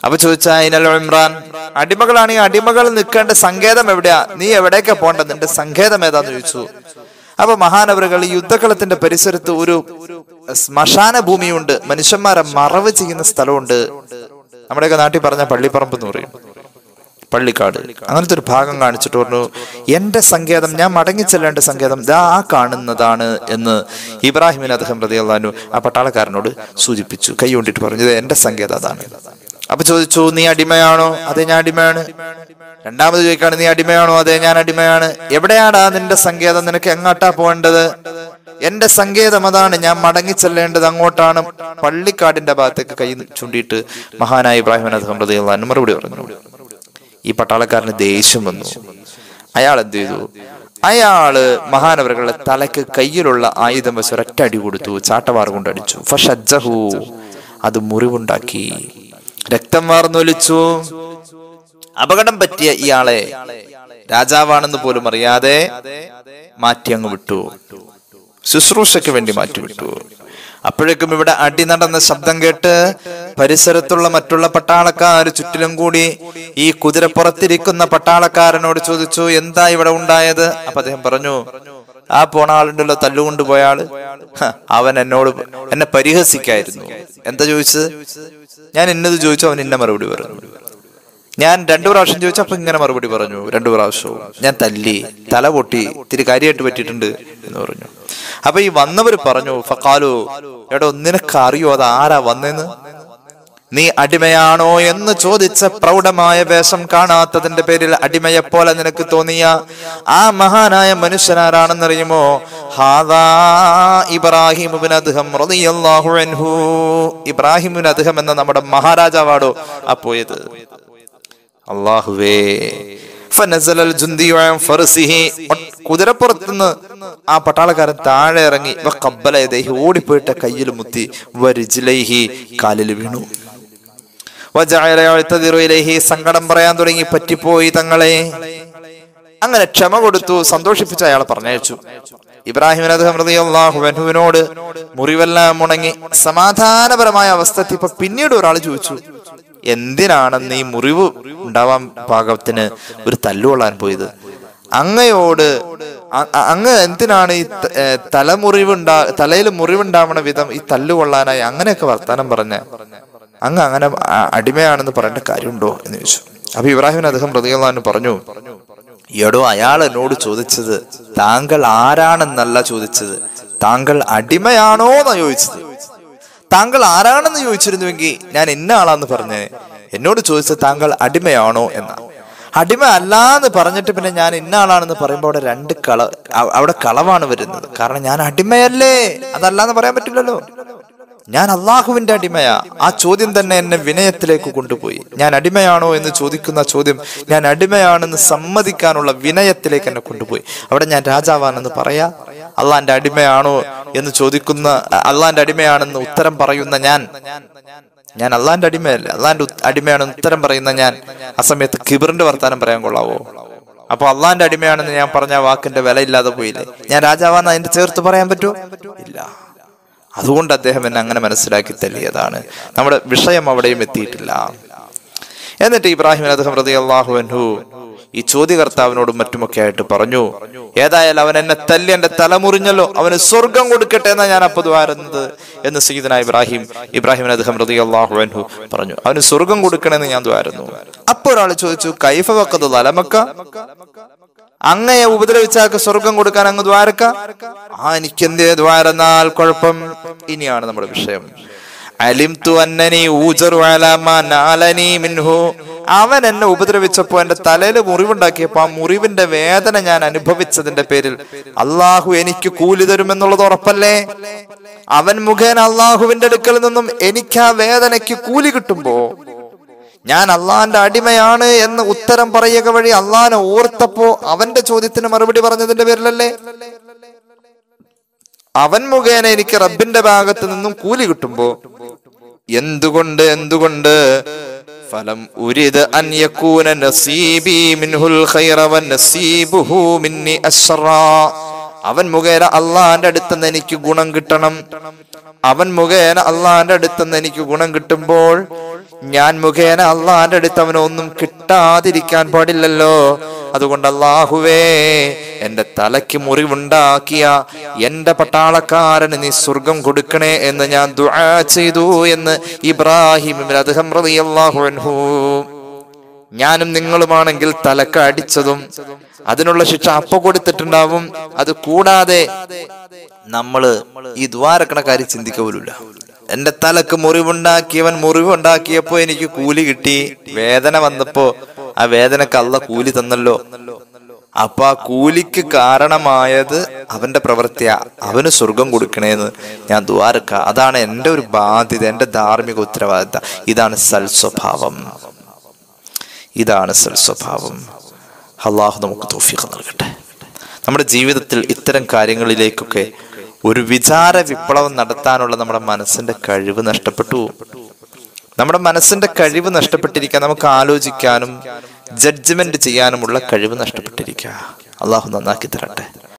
അപ്പൊ ചോദിച്ച അതിനല്ലോ ഇമ്രാൻ അടിമകളാണെങ്കിൽ അടിമകൾ നിൽക്കേണ്ട സങ്കേതം എവിടെയാ നീ എവിടേക്കാ പോണ്ടത് നിന്റെ സങ്കേതം ഏതാന്ന് ചോദിച്ചു അപ്പൊ മഹാനവറുകൾ ഈ യുദ്ധക്കളത്തിന്റെ പരിസരത്ത് ഒരു ശ്മശാന ഭൂമിയുണ്ട് മനുഷ്യന്മാരെ മറവ് ചെയ്യുന്ന സ്ഥലമുണ്ട് നമ്മുടെയൊക്കെ നാട്ടിൽ പറഞ്ഞ പള്ളിപ്പറമ്പ് എന്ന് പറയും പള്ളിക്കാട് അങ്ങനത്തെ ഒരു ഭാഗം കാണിച്ചിട്ട് പറഞ്ഞു എന്റെ സങ്കേതം ഞാൻ മടങ്ങി ചെല്ലേണ്ട സങ്കേതം ദാ ആ കാണുന്നതാണ് എന്ന് ഇബ്രാഹിമിൻ അദ്ദേഹം പ്രതിയല്ലാനു ആ പട്ടാളക്കാരനോട് സൂചിപ്പിച്ചു കൈ കൊണ്ടിട്ട് പറഞ്ഞു "ഇത് എന്റെ സങ്കേതം അതാണ് അപ്പൊ ചോദിച്ചു നീ അടിമയാണോ അതെ ഞാൻ അടിമയാണ് രണ്ടാമത് ചോദിക്കാണ് നീ അടിമയാണോ അതെ ഞാൻ അടിമയാണ് എവിടെയാടാ നിന്റെ സങ്കേതം നിനക്ക് എങ്ങോട്ടാ പോകേണ്ടത് എന്റെ സങ്കേതം അതാണ് ഞാൻ മടങ്ങി ചെല്ലേണ്ടത് അങ്ങോട്ടാണ് പള്ളിക്കാടിന്റെ ഭാഗത്തേക്ക് കൈ ചൂണ്ടിയിട്ട് മഹാനായ ഇബ്രാഹിം അദ്ദേഹം പ്രതിയല്ലാനു മറുപടി പറഞ്ഞു ഈ പട്ടാളക്കാരന് ദേഷ്യം വന്നു അയാൾ എന്ത് ചെയ്തു അയാള് മഹാനവറുകളുടെ തലക്ക് കയ്യിലുള്ള ആയുധം വെച്ച് ഒരൊറ്റ അടി കൊടുത്തു ചാട്ടവാർ കൊണ്ട് അടിച്ചു ഫഷജ്ജഹു അത് മുറിവുണ്ടാക്കി രക്തം വാർന്നൊലിച്ചു അപകടം പറ്റിയ ഇയാളെ രാജാവാണെന്ന് പോലും അറിയാതെ മാറ്റി അങ്ങ് വിട്ടു ശുശ്രൂഷയ്ക്ക് വേണ്ടി മാറ്റിവിട്ടു അപ്പോഴേക്കും ഇവിടെ അടി നടന്ന ശബ്ദം കേട്ട് പരിസരത്തുള്ള മറ്റുള്ള പട്ടാളക്കാർ ചുറ്റിലും കൂടി ഈ കുതിരപ്പുറത്തിരിക്കുന്ന പട്ടാളക്കാരനോട് ചോദിച്ചു എന്താ ഇവിടെ ഉണ്ടായത് അപ്പൊ അദ്ദേഹം പറഞ്ഞു ആ പോണ ആളുണ്ടല്ലോ തല്ലുകൊണ്ട് പോയ ആള് ഹ, അവൻ എന്നോട് എന്നെ പരിഹസിക്കായിരുന്നു എന്താ ചോദിച്ചത് ഞാൻ ഇന്നത് ചോദിച്ചു അവൻ ഇന്ന മറുപടി പറഞ്ഞു ഞാൻ രണ്ടു പ്രാവശ്യം ചോദിച്ചപ്പോ ഇങ്ങനെ മറുപടി പറഞ്ഞു രണ്ടു പ്രാവശ്യവും ഞാൻ തല്ലി തല പൊട്ടി ഇത്തിരി കാര്യമായിട്ട് പറ്റിയിട്ടുണ്ട് എന്ന് പറഞ്ഞു അപ്പൊ ഈ വന്നവർ പറഞ്ഞു ഫക്കാലു എടോ നിനക്ക് അറിയോ അത് ആരാ വന്നെന്ന് നീ അടിമയാണോ എന്ന് ചോദിച്ച പ്രൗഢമായ വേഷം കാണാത്തതിന്റെ പേരിൽ അടിമയെപ്പോലെ നിനക്ക് തോന്നിയ ആ മഹാനായ മനുഷ്യനാരാണെന്നറിയുമോ ഹാദാ ഇബ്രാഹിം ഇബ്നു അദ്ഹം റളിയല്ലാഹു അൻഹു ഇബ്രാഹിം ഇബ്നു അദ്ഹം എന്ന നമ്മുടെ മഹാരാജാവാടോ ആ പോയത് അള്ളാഹുവേ ഫനസലൽ ജുന്ദിയു അൻ ഫർസിഹി. ഒട്ട് കുതിരപ്പുറത്തുനിന്ന് ആ പട്ടാളക്കാരൻ താഴെ ഇറങ്ങി വഖബ്ബല യദൈഹി ഓടിപ്പോയിട്ട് കയ്യിൽ മുത്തി വരിജിലൈഹി കാലിൽ വീണു വജഅല യഅ്തദിറു ഇലൈഹി സങ്കടം പറയാൻ തുടങ്ങി പറ്റിപ്പോയി തങ്ങളെ അങ്ങനെ ക്ഷമ കൊടുത്തു സന്തോഷിപ്പിച്ച അയാളെ പറഞ്ഞയച്ചു ഇബ്രാഹിം അദ്ദേഹം റളിയല്ലാഹുവിനോട് മുറിവെല്ലാം മുണങ്ങി സമാധാനപരമായ അവസ്ഥ എത്തിയപ്പോ പിന്നീട് ഒരാൾ ചോദിച്ചു എന്തിനാണ് നീ മുറിവ് ഉണ്ടാവാൻ പാകത്തിന് ഒരു തല്ലുകൊള്ളാൻ പോയത് അങ്ങയോട് അ- അ- അങ്ങ് എന്തിനാണ് ഈ ത- ഏ, തലമുറിവ് ഉണ്ടാ തലയിൽ മുറിവുണ്ടാവണ വിധം ഈ തല്ലുകൊള്ളാനായി അങ്ങനെയൊക്കെ വർത്താനം പറഞ്ഞ അങ്ങ് അങ്ങനെ അ- അടിമയാണെന്ന് പറയേണ്ട കാര്യമുണ്ടോ എന്ന് ചോദിച്ചു അപ്പൊ ഇബ്രാഹിം അദ്ദേഹം പ്രതികളാൻ പറഞ്ഞു എടോ അയാൾ എന്നോട് ചോദിച്ചത് താങ്കൾ ആരാണെന്നല്ല ചോദിച്ചത് താങ്കൾ അടിമയാണോ എന്നാ ചോദിച്ചത് താങ്കൾ ആരാണെന്ന് ചോദിച്ചിരുന്നുവെങ്കിൽ ഞാൻ ഇന്ന ആളാന്ന് പറഞ്ഞ് എന്നോട് ചോദിച്ചത് താങ്കൾ അടിമയാണോ എന്ന അടിമ അല്ലാന്ന് പറഞ്ഞിട്ട് പിന്നെ ഞാൻ ഇന്ന ആളാണെന്ന് പറയുമ്പോൾ അവിടെ രണ്ട് കള അ- അവിടെ കളവാണ് വരുന്നത് കാരണം ഞാൻ അടിമയല്ലേ അതല്ലാന്ന് പറയാൻ പറ്റില്ലല്ലോ ഞാൻ അള്ളാഹുവിന്റെ അടിമയാ ആ ചോദ്യം തന്നെ എന്നെ വിനയത്തിലേക്ക് കൊണ്ടുപോയി ഞാൻ അടിമയാണോ എന്ന് ചോദിക്കുന്ന ചോദ്യം ഞാൻ അടിമയാണെന്ന് സമ്മതിക്കാനുള്ള വിനയത്തിലേക്ക് എന്നെ കൊണ്ടുപോയി അവിടെ ഞാൻ രാജാവാണെന്ന് പറയാ അള്ളാന്റെ അടിമയാണോ എന്ന് ചോദിക്കുന്ന അള്ളാന്റെ അടിമയാണെന്ന് ഉത്തരം പറയുന്ന ഞാൻ ഞാൻ അള്ളാന്റെ അടിമയല്ല അള്ളാന്റെ ഉത്- അടിമയാണെന്ന് ഉത്തരം പറയുന്ന ഞാൻ ആ സമയത്ത് കിബറിന്റെ വർത്താനം പറയാൻ കൊള്ളാവോ അപ്പൊ അള്ളാന്റെ അടിമയാണെന്ന് ഞാൻ പറഞ്ഞ ആ വാക്കിന്റെ വില ഇല്ലാതെ പോയില്ലേ ഞാൻ രാജാവാന്ന് അതിന്റെ ചേർത്ത് പറയാൻ പറ്റുമോ ഇല്ല അതുകൊണ്ട് അദ്ദേഹം എന്നെ അങ്ങനെ മനസ്സിലാക്കി തല്ലിയതാണ് നമ്മുടെ വിഷയം അവിടെയും എത്തിയിട്ടില്ല എന്നിട്ട് ഇബ്രാഹിം അദ്ദേഹം റതി അൻഹു ഈ ചോദ്യകർത്താവിനോടും മറ്റുമൊക്കെ ആയിട്ട് പറഞ്ഞു ഏതായാലും അവൻ എന്നെ തല്ലി എന്റെ തല മുറിഞ്ഞല്ലോ അവന് സ്വർഗം കൊടുക്കട്ടെ എന്നാ ഞാൻ അപ്പൊ ദ്വാരുന്നത് എന്ന് സീദന ഇബ്രാഹിം ഇബ്രാഹിം അദ്ദേഹം റതി അൻഹു പറഞ്ഞു അവന് സ്വർഗം കൊടുക്കണമെന്ന് ഞാൻ ദ്വാരുന്നു അപ്പൊ ഒരാൾ ചോദിച്ചു കൈഫ വക്കത് തലമക്ക അങ്ങയെ ഉപദ്രവിച്ചാക്ക് സ്വർഗം കൊടുക്കാൻ അങ്ങ് ദ്വാരക്ക ആ എനിക്കെന്തേ ദ്വാരെന്നാൽ കുഴപ്പം ഇനിയാണ് നമ്മുടെ വിഷയം അലിംതു അന്നനി ഊജറു അലാ മാ നാലനി മിൻഹു അവൻ എന്നെ ഉപദ്രവിച്ചപ്പോ എന്റെ തലയിൽ മുറിവുണ്ടാക്കിയപ്പോ ആ മുറിവിന്റെ വേദന ഞാൻ അനുഭവിച്ചതിന്റെ പേരിൽ അള്ളാഹു എനിക്ക് കൂലി തരുമെന്നുള്ളത് ഉറപ്പല്ലേ അവൻ മുഖേന അള്ളാഹുവിന്റെ അടുക്കൽ നിന്നും എനിക്ക് ആ വേദനയ്ക്ക് കൂലി കിട്ടുമ്പോ ഞാൻ അള്ളാന്റെ അടിമയാണ് എന്ന് ഉത്തരം പറയുക വഴി അള്ളാനെ ഓർത്തപ്പോ അവന്റെ ചോദ്യത്തിന് മറുപടി പറഞ്ഞതിന്റെ പേരിലല്ലേ അവൻ മുഖേന എനിക്ക് റബ്ബിന്റെ ഭാഗത്ത് നിന്നും കൂലി കിട്ടുമ്പോ എന്തുകൊണ്ട് എന്തുകൊണ്ട് ഫലം ഉരിത് അൻ യകൂന നസീബി മിൻഹുൽ ഖൈറ വൻ നസീബുഹു മിന്നി അശ്റാ അവൻ മുഖേന അള്ളാന്റെ അടുത്തുനിന്ന് എനിക്ക് ഗുണം കിട്ടണം അവൻ മുഖേന അള്ളാന്റെ അടുത്തുനിന്ന് എനിക്ക് ഗുണം കിട്ടുമ്പോൾ ഞാൻ മുഖേന അള്ളാന്റെ അടുത്ത് അവനൊന്നും കിട്ടാതിരിക്കാൻ പാടില്ലല്ലോ അതുകൊണ്ട് അള്ളാഹുവേ എന്റെ തലയ്ക്ക് മുറിവുണ്ടാക്കിയ എന്റെ പട്ടാളക്കാരന് നീ സ്വർഗം കൊടുക്കണേ എന്ന് ഞാൻ ദുആ ചെയ്തു എന്ന് ഇബ്രാഹിം ഇബ്നു അദ്ഹം റളിയല്ലാഹു അൻഹു ഞാനും നിങ്ങളുമാണെങ്കിൽ തലക്ക് അടിച്ചതും അതിനുള്ള ശിക്ഷ അപ്പൊ കൊടുത്തിട്ടുണ്ടാവും അത് കൂടാതെ നമ്മള് ഈ ദ്വാരക്കണ കാര്യം ചിന്തിക്ക പോലുമില്ല എന്റെ തലക്ക് മുറിവുണ്ടാക്കിയവൻ മുറിവുണ്ടാക്കിയപ്പോ എനിക്ക് കൂലി കിട്ടി വേദന വന്നപ്പോ ആ വേദനക്ക് അല്ല കൂലി തന്നല്ലോ അപ്പൊ ആ കൂലിക്ക് കാരണമായത് അവന്റെ പ്രവൃത്തിയ അവന് സ്വർഗം കൊടുക്കണേന്ന് ഞാൻ ദ്വാരക്ക അതാണ് എന്റെ ഒരു ബാധ്യത എന്റെ ധാർമ്മിക ഉത്തരവാദിത്ത ഇതാണ് സൽസ്വഭാവം ഇതാണ് സൽസ്വഭാവം അള്ളാഹു നമുക്ക് തോഫീഖ് നൽകട്ടെ നമ്മുടെ ജീവിതത്തിൽ ഇത്തരം കാര്യങ്ങളിലേക്കൊക്കെ ഒരു വിചാര വിപ്ലവം നടത്താനുള്ള നമ്മുടെ മനസ്സിന്റെ കഴിവ് നഷ്ടപ്പെട്ടു നമ്മുടെ മനസ്സിന്റെ കഴിവ് നഷ്ടപ്പെട്ടിരിക്കുക നമുക്ക് ആലോചിക്കാനും ജഡ്ജ്മെന്റ് ചെയ്യാനുമുള്ള കഴിവ് നഷ്ടപ്പെട്ടിരിക്കുക അള്ളാഹു നന്നാക്കി തരട്ടെ